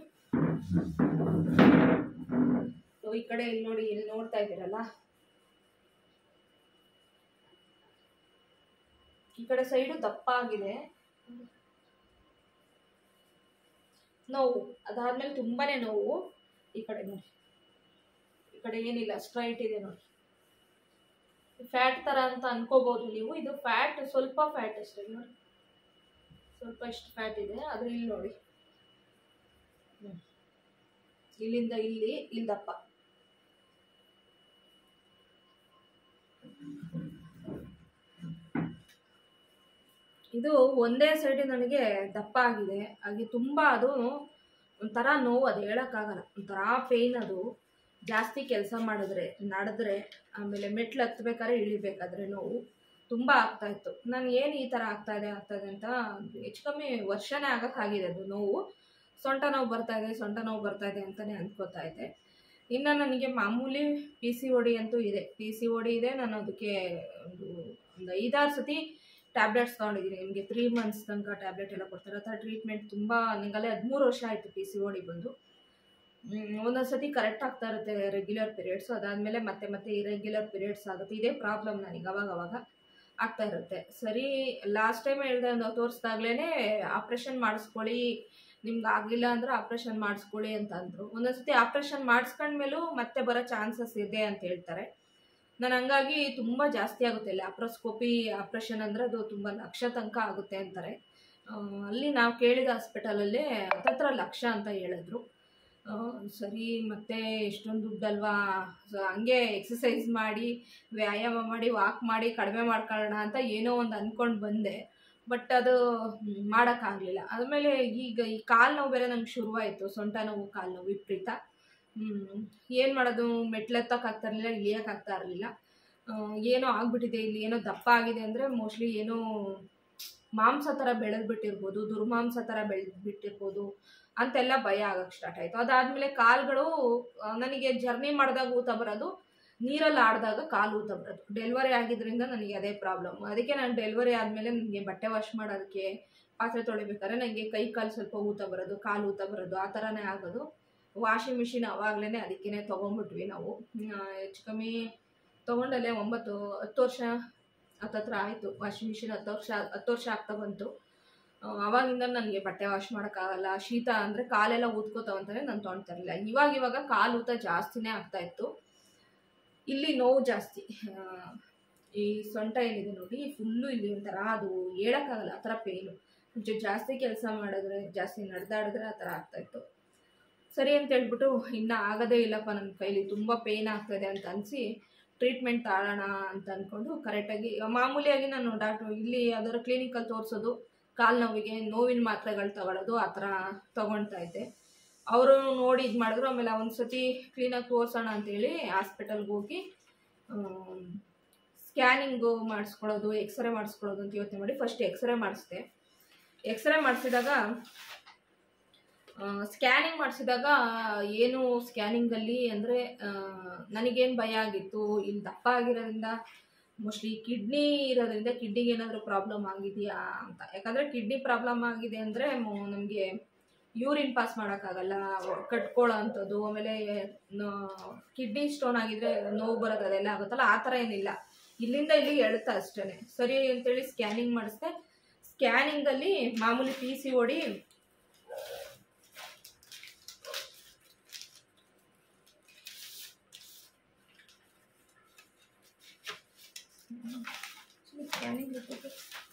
ಸೊ ಈ ಕಡೆ ಇಲ್ಲಿ ನೋಡಿ ಇಲ್ಲಿ ನೋಡ್ತಾ ಇದ್ದೀರಲ್ಲ ಈ ಕಡೆ ಸೈಡು ದಪ್ಪ ಆಗಿದೆ ನೋವು ಅದಾದ್ಮೇಲೆ ತುಂಬಾನೇ ನೋವು ಈ ಕಡೆ ನೋಡಿ ಈ ಕಡೆ ಏನಿಲ್ಲ ಸ್ಟ್ರೈಟ್ ಇದೆ ನೋಡಿ ಫ್ಯಾಟ್ ತರ ಅಂತ ಅನ್ಕೋಬಹುದು ನೀವು ಇದು ಫ್ಯಾಟ್ ಸ್ವಲ್ಪ ಫ್ಯಾಟ್ ಅಷ್ಟೇ ನೋಡಿ ಸ್ವಲ್ಪ ಇಷ್ಟು ಫ್ಯಾಟ್ ಇದೆ ಆದ್ರೆ ಇಲ್ಲಿ ನೋಡಿ ಹ್ಮ್. ಇಲ್ಲಿಂದ ಇಲ್ಲಿ ಇಲ್ಲಿ ದಪ್ಪ ಇದು ಒಂದೇ ಸೈಡ್ ನನಗೆ ದಪ್ಪ ಆಗಿದೆ ಹಾಗೆ ತುಂಬ ಅದು ಒಂಥರ ನೋವು ಅದು ಹೇಳೋಕ್ಕಾಗಲ್ಲ ಒಂಥರ ಪೇಯ್ನ್ ಅದು ಜಾಸ್ತಿ ಕೆಲಸ ಮಾಡಿದ್ರೆ ನಡೆದ್ರೆ ಆಮೇಲೆ ಮೆಟ್ಲು ಹತ್ಬೇಕಾದ್ರೆ ಇಳಿಬೇಕಾದ್ರೆ ನೋವು ತುಂಬ ಆಗ್ತಾಯಿತ್ತು ನಾನು ಏನು ಈ ಥರ ಆಗ್ತಾಯಿದೆ ಆಗ್ತಾಯಿದೆ ಅಂತ ಹೆಚ್ಚು ಕಮ್ಮಿ ವರ್ಷನೇ ಆಗೋಕ್ಕಾಗಿದೆ ಅದು ನೋವು ಸೊಂಟ ನೋವು ಬರ್ತಾಯಿದೆ ಸೊಂಟ ನೋವು ಬರ್ತಾಯಿದೆ ಅಂತಲೇ ಅಂದ್ಕೋತಾ ಇದ್ದೆ ಇನ್ನು ನನಗೆ ಮಾಮೂಲಿ ಪಿ ಸಿ ಒಡಿ ಅಂತೂ ಇದೆ ಪಿ ಸಿ ಒಡಿ ಇದೆ ನಾನು ಅದಕ್ಕೆ ಒಂದು ಒಂದು ಐದಾರು ಸತಿ ಟ್ಯಾಬ್ಲೆಟ್ಸ್ ತೊಗೊಂಡಿದ್ದೀನಿ ನಿಮಗೆ ತ್ರೀ ಮಂತ್ಸ್ ತನಕ ಟ್ಯಾಬ್ಲೆಟ್ ಎಲ್ಲ ಕೊಡ್ತಾರೆ ಆ ಥರ ಟ್ರೀಟ್ಮೆಂಟ್ ತುಂಬ ನಿಂಗಲ್ಲೇ ಹದಿಮೂರು ವರ್ಷ ಆಯಿತು ಪಿ ಸಿ ಓಡಿ ಬಂದು ಒಂದೊಂದು ಸತಿ ಕರೆಕ್ಟ್ ಆಗ್ತಾ ಇರುತ್ತೆ ರೆಗ್ಯುಲರ್ ಪೀರಿಯಡ್ಸು ಅದಾದಮೇಲೆ ಮತ್ತೆ ಮತ್ತೆ ಇರೆಗ್ಯುಲರ್ ಪೀರಿಯಡ್ಸ್ ಆಗುತ್ತೆ ಇದೇ ಪ್ರಾಬ್ಲಮ್ ನನಗೆ ಅವಾಗ ಅವಾಗ ಆಗ್ತಾ ಇರುತ್ತೆ ಸರಿ ಲಾಸ್ಟ್ ಟೈಮ್ ಹೇಳಿದೆ ಒಂದು ತೋರಿಸ್ದಾಗ್ಲೇ ಆಪ್ರೇಷನ್ ಮಾಡಿಸ್ಕೊಳ್ಳಿ ನಿಮ್ಗೆ ಆಗಲಿಲ್ಲ ಅಂದ್ರೆ ಆಪ್ರೇಷನ್ ಮಾಡಿಸ್ಕೊಳ್ಳಿ ಅಂತ ಅಂದರು ಒಂದೊಂದು ಸತಿ ಆಪ್ರೇಷನ್ ಮಾಡಿಸ್ಕೊಂಡ್ಮೇಲೂ ಮತ್ತೆ ಬರೋ ಚಾನ್ಸಸ್ ಇದೆ ಅಂತ ಹೇಳ್ತಾರೆ ನಾನು ಹಂಗಾಗಿ ತುಂಬ ಜಾಸ್ತಿ ಆಗುತ್ತೆ ಲ್ಯಾಪ್ರೋಸ್ಕೋಪಿ ಆಪ್ರೇಷನ್ ಅಂದರೆ ಅದು ತುಂಬ ಲಕ್ಷ ತನಕ ಆಗುತ್ತೆ ಅಂತಾರೆ ಆ, ಅಲ್ಲಿ ನಾವು ಕೇಳಿದ ಹಾಸ್ಪಿಟಲಲ್ಲೇ ಹತ್ತತ್ರ ಲಕ್ಷ ಅಂತ ಹೇಳಿದ್ರು ಆ, ಸರಿ ಮತ್ತೆ ಎಷ್ಟೊಂದು ದುಡ್ಡಲ್ವಾ ಸೊ ಹಂಗೆ ಎಕ್ಸಸೈಸ್ ಮಾಡಿ ವ್ಯಾಯಾಮ ಮಾಡಿ ವಾಕ್ ಮಾಡಿ ಕಡಿಮೆ ಮಾಡ್ಕೊಳ್ಳೋಣ ಅಂತ ಏನೋ ಒಂದು ಅಂದ್ಕೊಂಡು ಬಂದೆ ಬಟ್ ಅದು ಮಾಡೋಕ್ಕಾಗಲಿಲ್ಲ ಆದಮೇಲೆ ಈಗ ಈ ಕಾಲು ನೋವು ಬೇರೆ ನಂಗೆ ಶುರುವಾಯಿತು ಸೊಂಟ ನೋವು ಕಾಲು ನೋವು ವಿಪರೀತ ಏನು ಮಾಡೋದು ಮೆಟ್ಲೆತ್ತಕ್ಕೆ ಆಗ್ತಾ ಇರಲಿಲ್ಲ ಇಳಿಯೋಕೆ ಆಗ್ತಾ ಇರಲಿಲ್ಲ ಏನೋ ಆಗ್ಬಿಟ್ಟಿದೆ ಇಲ್ಲಿ ಏನೋ ದಪ್ಪ ಆಗಿದೆ ಅಂದರೆ ಮೋಸ್ಟ್ಲಿ ಏನೋ ಮಾಂಸ ಥರ ಬೆಳೆದು ಬಿಟ್ಟಿರ್ಬೋದು ದುರ್ಮಾಂಸ ಥರ ಬೆಳೆದು ಬಿಟ್ಟಿರ್ಬೋದು ಅಂತೆಲ್ಲ ಭಯ ಆಗಕ್ಕೆ ಸ್ಟಾರ್ಟ್ ಆಯಿತು ಅದಾದಮೇಲೆ ಕಾಲುಗಳು ನನಗೆ ಜರ್ನಿ ಮಾಡಿದಾಗ ಊತ ಬರೋದು ನೀರಲ್ಲಿ ಆಡಿದಾಗ ಕಾಲು ಊತ ಬರೋದು ಡೆಲಿವರಿ ಆಗಿದ್ದರಿಂದ ನನಗೆ ಅದೇ ಪ್ರಾಬ್ಲಮ್ ಅದಕ್ಕೆ ನಾನು ಡೆಲಿವರಿ ಆದಮೇಲೆ ನನಗೆ ಬಟ್ಟೆ ವಾಶ್ ಮಾಡೋದಕ್ಕೆ ಪಾತ್ರೆ ತೊಳಿಬೇಕಾದ್ರೆ ನನಗೆ ಕೈ ಕಾಲು ಸ್ವಲ್ಪ ಊತ ಬರೋದು ಕಾಲು ಊತ ಬರೋದು ಆ ಥರನೇ ಆಗೋದು ವಾಷಿಂಗ್ ಮಿಷಿನ್ ಅವಾಗಲೇ ಅದಕ್ಕೇ ತೊಗೊಂಡ್ಬಿಟ್ವಿ ನಾವು ಆ, ಹೆಚ್ಚು ಕಮ್ಮಿ ತೊಗೊಂಡಲ್ಲೇ ಒಂಬತ್ತು ಹತ್ತು ವರ್ಷ ಹತ್ತತ್ರ ಆಯಿತು ವಾಷಿಂಗ್ ಮಿಷಿನ್ ಹತ್ತು ವರ್ಷ ಹತ್ತು ವರ್ಷ ಆಗ್ತಾ ಬಂತು ಆ, ಅವಾಗಿಂದ ನನಗೆ ಬಟ್ಟೆ ವಾಶ್ ಮಾಡೋಕ್ಕಾಗಲ್ಲ ಶೀತ ಅಂದರೆ ಕಾಲೆಲ್ಲ ಊದ್ಕೋತಾವಂತಾನೆ ನಾನು ತೊಗೊಳ್ತಾ ಇರಲಿಲ್ಲ ಇವಾಗ ಇವಾಗ ಕಾಲು ಊತ ಜಾಸ್ತಿನೇ ಆಗ್ತಾ ಇತ್ತು ಇಲ್ಲಿ ನೋವು ಜಾಸ್ತಿ ಆ, ಈ ಸೊಂಟ ಏನಿದೆ ನೋಡಿ ಫುಲ್ಲು ಇಲ್ಲಿ ಒಂಥರ ಅದು ಹೇಳೋಕ್ಕಾಗಲ್ಲ ಆ ಥರ ಪೇಯ್ನು కొంచెం ಜಾಸ್ತಿ ಕೆಲಸ ಮಾಡಿದ್ರೆ ಜಾಸ್ತಿ ನಡೆದಾಡಿದ್ರೆ ಆ ಥರ ಆಗ್ತಾಯಿತ್ತು ಸರಿ ಅಂತ ಹೇಳ್ಬಿಟ್ಟು ಇನ್ನು ಆಗೋದೇ ಇಲ್ಲಪ್ಪ ನನ್ನ ಕೈಲಿ ತುಂಬ ಪೇಯ್ನ್ ಆಗ್ತಾಯಿದೆ ಅಂತ ಅನಿಸಿ ಟ್ರೀಟ್ಮೆಂಟ್ ತಾಳೋಣ ಅಂತ ಅಂದ್ಕೊಂಡು ಕರೆಕ್ಟಾಗಿ ಮಾಮೂಲಿಯಾಗಿ ನಾನು ಡಾಕ್ಟ್ರು ಇಲ್ಲಿ ಯಾವ್ದಾದ್ರು ಕ್ಲಿನಿಕಲ್ಲಿ ತೋರಿಸೋದು ಕಾಲು ನೋವಿಗೆ ನೋವಿನ ಮಾತ್ರೆಗಳು ತಗೊಳ್ಳೋದು ಆ ಥರ ತೊಗೊಳ್ತಾ ಇದ್ದೆ ಅವರು ನೋಡಿ ಇದು ಮಾಡಿದ್ರು ಆಮೇಲೆ ಒಂದು ಸತಿ ಕ್ಲೀನಾಗಿ ತೋರಿಸೋಣ ಅಂತೇಳಿ ಹಾಸ್ಪಿಟಲ್ಗೆ ಹೋಗಿ ಸ್ಕ್ಯಾನಿಂಗು ಮಾಡಿಸ್ಕೊಳ್ಳೋದು ಎಕ್ಸ್ರೇ ಮಾಡಿಸ್ಕೊಳ್ಳೋದು ಅಂತ ಯೋಚನೆ ಮಾಡಿ ಫಸ್ಟ್ ಎಕ್ಸ್ರೇ ಮಾಡಿಸ್ದೆ ಎಕ್ಸ್ರೇ ಮಾಡಿಸಿದಾಗ ಸ್ಕ್ಯಾನಿಂಗ್ ಮಾಡಿಸಿದಾಗ ಏನು ಸ್ಕ್ಯಾನಿಂಗಲ್ಲಿ ಅಂದರೆ ನನಗೇನು ಭಯ ಆಗಿತ್ತು ಇಲ್ಲಿ ದಪ್ಪ ಆಗಿರೋದ್ರಿಂದ ಮೋಸ್ಟ್ಲಿ ಕಿಡ್ನಿ ಇರೋದ್ರಿಂದ ಕಿಡ್ನಿಗೆ ಏನಾದರೂ ಪ್ರಾಬ್ಲಮ್ ಆಗಿದೆಯಾ ಅಂತ ಯಾಕಂದರೆ ಕಿಡ್ನಿ ಪ್ರಾಬ್ಲಮ್ ಆಗಿದೆ ಅಂದರೆ ನಮಗೆ ಯೂರಿನ್ ಪಾಸ್ ಮಾಡೋಕ್ಕಾಗಲ್ಲ ಕಟ್ಕೊಳ್ಳೋ ಅಂಥದ್ದು ಆಮೇಲೆ ಕಿಡ್ನಿ ಸ್ಟೋನ್ ಆಗಿದ್ರೆ ನೋವು ಬರೋದು ಅದೆಲ್ಲ ಆಗುತ್ತಲ್ಲ ಆ ಥರ ಏನಿಲ್ಲ ಇಲ್ಲಿಂದ ಇಲ್ಲಿಗೆ ಎಳುತ್ತಾ ಅಷ್ಟೇ ಸರಿ ಅಂತೇಳಿ ಸ್ಕ್ಯಾನಿಂಗ್ ಮಾಡಿಸ್ದೆ ಸ್ಕ್ಯಾನಿಂಗಲ್ಲಿ ಮಾಮೂಲಿ P C O D scanning report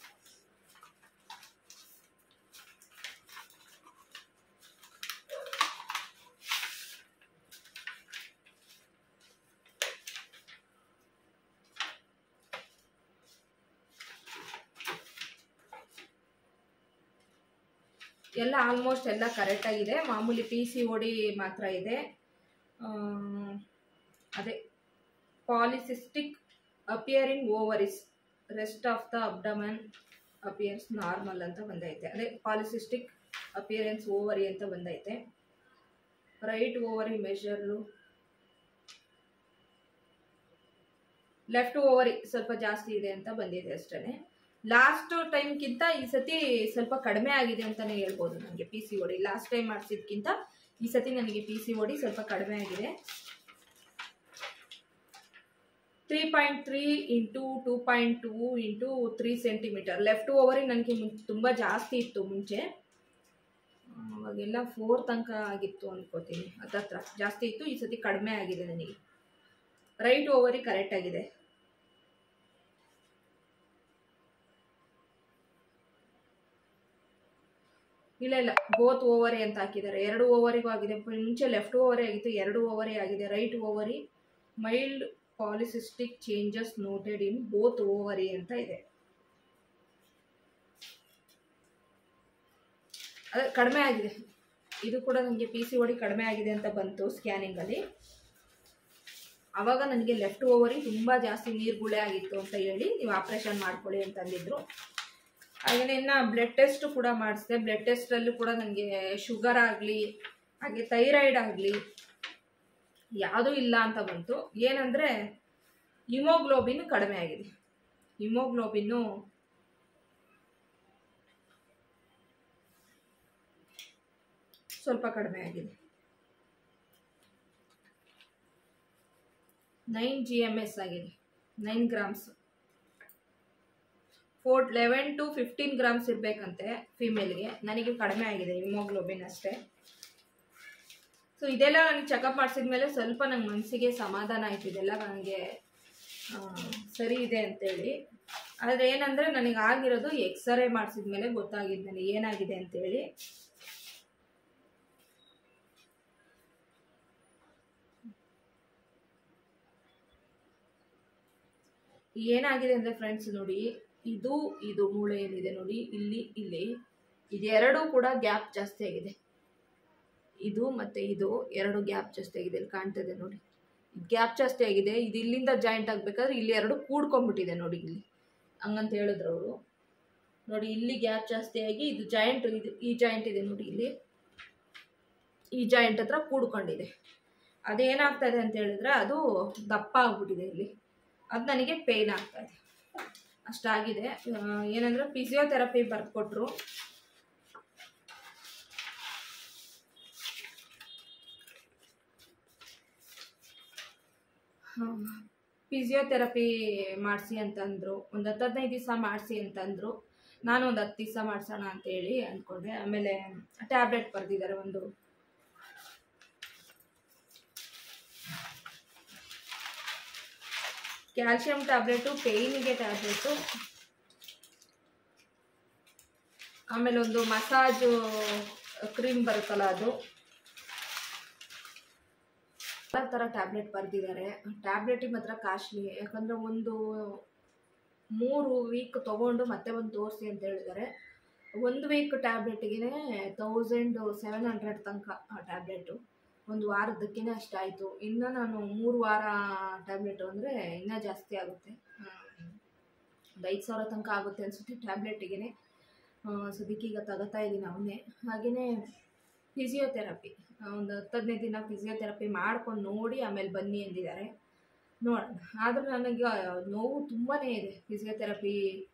ಎಲ್ಲ ಆಲ್ಮೋಸ್ಟ್ ಎಲ್ಲ ಕರೆಕ್ಟಾಗಿದೆ ಮಾಮೂಲಿ ಪಿ ಸಿ ಓಡಿ ಮಾತ್ರ ಇದೆ ಆ, ಅದೇ polycystic appearing ovaries rest of the abdomen appears normal ಅಂತ ಬಂದೈತೆ ಅದೇ ಪಾಲಿಸಿಸ್ಟಿಕ್ ಅಪಿಯರೆನ್ಸ್ ಓವರಿ ಅಂತ ಬಂದೈತೆ right ovary measure left ovary ಸ್ವಲ್ಪ ಜಾಸ್ತಿ ಇದೆ ಅಂತ ಬಂದಿದೆ ಅಷ್ಟೇ ಲಾಸ್ಟ್ ಟೈಮ್ಗಿಂತ ಈ ಸತಿ ಸ್ವಲ್ಪ ಕಡಿಮೆ ಆಗಿದೆ ಅಂತಲೇ ಹೇಳ್ಬೋದು ನನಗೆ P C O D last time ಮಾಡಿಸಿದ್ಕಿಂತ ಈ ಸತಿ ನನಗೆ ಪಿ ಸಿ ಓಡಿ ಸ್ವಲ್ಪ ಕಡಿಮೆ ಆಗಿದೆ three point three into two point two into three centimetre left ovary ನನಗೆ ಮುಂ ತುಂಬ ಜಾಸ್ತಿ ಇತ್ತು ಮುಂಚೆ ಆ, ಅವಾಗೆಲ್ಲ ಫೋರ್ ತನಕ ಆಗಿತ್ತು ಅನ್ಕೋತೀನಿ ಹತ್ತತ್ರ ಜಾಸ್ತಿ ಇತ್ತು ಈ ಸತಿ ಕಡಿಮೆ ಆಗಿದೆ ನನಗೆ ರೈಟ್ ಓವರಿ ಕರೆಕ್ಟ್ ಆಗಿದೆ ಇಲ್ಲ ಇಲ್ಲ ಬೋತ್ ಓವರಿ ಅಂತ ಹಾಕಿದ್ದಾರೆ ಎರಡು ಓವರಿಗೂ ಆಗಿದೆ ಮುಂಚೆ ಲೆಫ್ಟ್ ಓವರಿ ಆಗಿತ್ತು ಎರಡು ಓವರಿ ಆಗಿದೆ right ovary mild polycystic changes noted in both ovary ಅಂತ ಇದೆ ಅದೇ ಕಡಿಮೆ ಆಗಿದೆ ಇದು ಕೂಡ ನನಗೆ ಪಿ ಸಿ ಓಡಿ ಕಡಿಮೆ ಆಗಿದೆ ಅಂತ ಬಂತು ಸ್ಕ್ಯಾನಿಂಗಲ್ಲಿ ಆವಾಗ ನನಗೆ ಲೆಫ್ಟ್ ಓವರಿ ತುಂಬ ಜಾಸ್ತಿ ನೀರು ಗುಳೆ ಆಗಿತ್ತು ಅಂತ ಹೇಳಿ ನೀವು ಆಪ್ರೇಷನ್ ಮಾಡ್ಕೊಳ್ಳಿ ಅಂತಂದಿದ್ರು ಹಾಗೆಯೇ ಇನ್ನು ಬ್ಲಡ್ ಟೆಸ್ಟ್ ಕೂಡ ಮಾಡಿಸಿದೆ ಬ್ಲಡ್ ಟೆಸ್ಟಲ್ಲೂ ಕೂಡ ನನಗೆ ಶುಗರ್ ಆಗಲಿ ಹಾಗೆ ಥೈರಾಯ್ಡ್ ಆಗಲಿ ಯಾವುದೂ ಇಲ್ಲ ಅಂತ ಬಂತು ಏನಂದರೆ ಹಿಮೋಗ್ಲೋಬಿನ್ ಕಡಿಮೆ ಆಗಿದೆ ಹಿಮೋಗ್ಲೋಬಿನ್ನು ಸ್ವಲ್ಪ ಕಡಿಮೆ ಆಗಿದೆ ನೈನ್ ಜಿ ಎಮ್ ಎಸ್ ಆಗಿದೆ nine grams for eleven to fifteen grams ಇರಬೇಕಂತೆ ಫಿಮೇಲ್ಗೆ ನನಗೆ ಕಡಿಮೆ ಆಗಿದೆ ಹಿಮೋಗ್ಲೋಬಿನ್ ಅಷ್ಟೇ ಸೊ ಇದೆಲ್ಲ ನನಗೆ ಚೆಕಪ್ ಮಾಡಿಸಿದ್ಮೇಲೆ ಸ್ವಲ್ಪ ನಂಗೆ ಮನಸ್ಸಿಗೆ ಸಮಾಧಾನ ಆಯ್ತು ಇದೆಲ್ಲ ನನಗೆ ಸರಿ ಇದೆ ಅಂತೇಳಿ ಆದರೆ ಏನಂದರೆ ನನಗೆ ಆಗಿರೋದು ಎಕ್ಸ್ರೇ ಮಾಡಿಸಿದ್ಮೇಲೆ ಗೊತ್ತಾಗಿದ್ದು ನನಗೆ ಏನಾಗಿದೆ ಅಂತೇಳಿ ಏನಾಗಿದೆ ಅಂದರೆ ಫ್ರೆಂಡ್ಸ್ ನೋಡಿ ಇದು ಇದು ಮೂಳೆ ಏನಿದೆ ನೋಡಿ ಇಲ್ಲಿ ಇಲ್ಲಿ ಇದೆರಡೂ ಕೂಡ ಗ್ಯಾಪ್ ಜಾಸ್ತಿ ಆಗಿದೆ ಇದು ಮತ್ತು ಇದು ಎರಡು ಗ್ಯಾಪ್ ಜಾಸ್ತಿ ಆಗಿದೆ ಇಲ್ಲಿ ಕಾಣ್ತದೆ ನೋಡಿ ಗ್ಯಾಪ್ ಜಾಸ್ತಿ ಆಗಿದೆ ಇದು ಇಲ್ಲಿಂದ ಜಾಯಿಂಟ್ ಆಗಬೇಕಾದ್ರೆ ಇಲ್ಲಿ ಎರಡು ಕೂಡ್ಕೊಂಡ್ಬಿಟ್ಟಿದೆ ನೋಡಿ ಇಲ್ಲಿ ಹಂಗಂತ ಹೇಳಿದ್ರು ಅವರು ನೋಡಿ ಇಲ್ಲಿ ಗ್ಯಾಪ್ ಜಾಸ್ತಿ ಆಗಿ ಇದು ಜಾಯಿಂಟ್ ಇದು ಈ ಜಾಯಿಂಟ್ ಇದೆ ನೋಡಿ ಇಲ್ಲಿ ಈ ಜಾಯಿಂಟ್ ಹತ್ರ ಕೂಡ್ಕೊಂಡಿದೆ ಅದೇನಾಗ್ತದೆ ಅಂತ ಹೇಳಿದ್ರೆ ಅದು ದಪ್ಪ ಆಗ್ಬಿಟ್ಟಿದೆ ಇಲ್ಲಿ ಅದು ನನಗೆ ಪೇಯ್ನ್ ಆಗ್ತಾಯಿದೆ ಅಷ್ಟಾಗಿದೆ ಆ, ಏನಂದ್ರೆ ಫಿಸಿಯೋಥೆರಪಿ ಬರ್ಕೊಟ್ರು ಫಿಸಿಯೋಥೆರಪಿ ಮಾಡಿಸಿ ಅಂತಂದರು ಒಂದು ಹತ್ತು ಹದಿನೈದು ದಿವಸ ಮಾಡಿಸಿ ಅಂತಂದರು ನಾನು ಒಂದು ಹತ್ತು ದಿವಸ ಮಾಡಿಸೋಣ ಅಂತೇಳಿ ಅಂದ್ಕೊಂಡೆ ಆಮೇಲೆ ಟ್ಯಾಬ್ಲೆಟ್ ಬರೆದಿದ್ದಾರೆ ಒಂದು ಕ್ಯಾಲ್ಶಿಯಂ ಟ್ಯಾಬ್ಲೆಟು ಪೇಯ್ನಿಗೆ ಟ್ಯಾಬ್ಲೆಟು ಆಮೇಲೆ ಒಂದು ಮಸಾಜು ಕ್ರೀಮ್ ಬರುತ್ತಲ್ಲ ಅದು ಎಲ್ಲ ಥರ ಟ್ಯಾಬ್ಲೆಟ್ ಬರೆದಿದ್ದಾರೆ ಟ್ಯಾಬ್ಲೆಟಿಗೆ ಮಾತ್ರ ಕಾಸ್ಟ್ಲಿ ಯಾಕಂದರೆ ಒಂದು ಮೂರು ವೀಕ್ ತೊಗೊಂಡು ಮತ್ತೆ ಒಂದು ತೋರಿಸಿ ಅಂತ ಹೇಳಿದ್ದಾರೆ ಒಂದು ವೀಕ್ ಟ್ಯಾಬ್ಲೆಟಿಗೆ ತೌಸಂಡ್ ಸೆವೆನ್ ಹಂಡ್ರೆಡ್ ತನಕ ಆ ಟ್ಯಾಬ್ಲೆಟು ಒಂದು ವಾರದಕ್ಕೇ ಅಷ್ಟಾಯಿತು ಇನ್ನು ನಾನು ಮೂರು ವಾರ ಟ್ಯಾಬ್ಲೆಟು ಅಂದರೆ ಇನ್ನೂ ಜಾಸ್ತಿ ಆಗುತ್ತೆ ಒಂದು ಐದು ಸಾವಿರ ತನಕ ಆಗುತ್ತೆ ಅನಿಸುತ್ತೆ ಟ್ಯಾಬ್ಲೆಟಿಗೆ ಸದ್ಯಕ್ಕೆ ಈಗ ತಗೋತಾ ಇದ್ದೀನಿ ಅವನ್ನೇ ಹಾಗೆಯೇ ಫಿಸಿಯೋಥೆರಪಿ ಒಂದು ಹತ್ತು ಹದಿನೈದು ದಿನ ಫಿಸಿಯೋಥೆರಪಿ ಮಾಡ್ಕೊಂಡು ನೋಡಿ ಆಮೇಲೆ ಬನ್ನಿ ಅಂದಿದ್ದಾರೆ ನೋಡೋಣ ಆದರೂ ನನಗೆ ನೋವು ತುಂಬಾ ಇದೆ ಫಿಸಿಯೋಥೆರಪಿ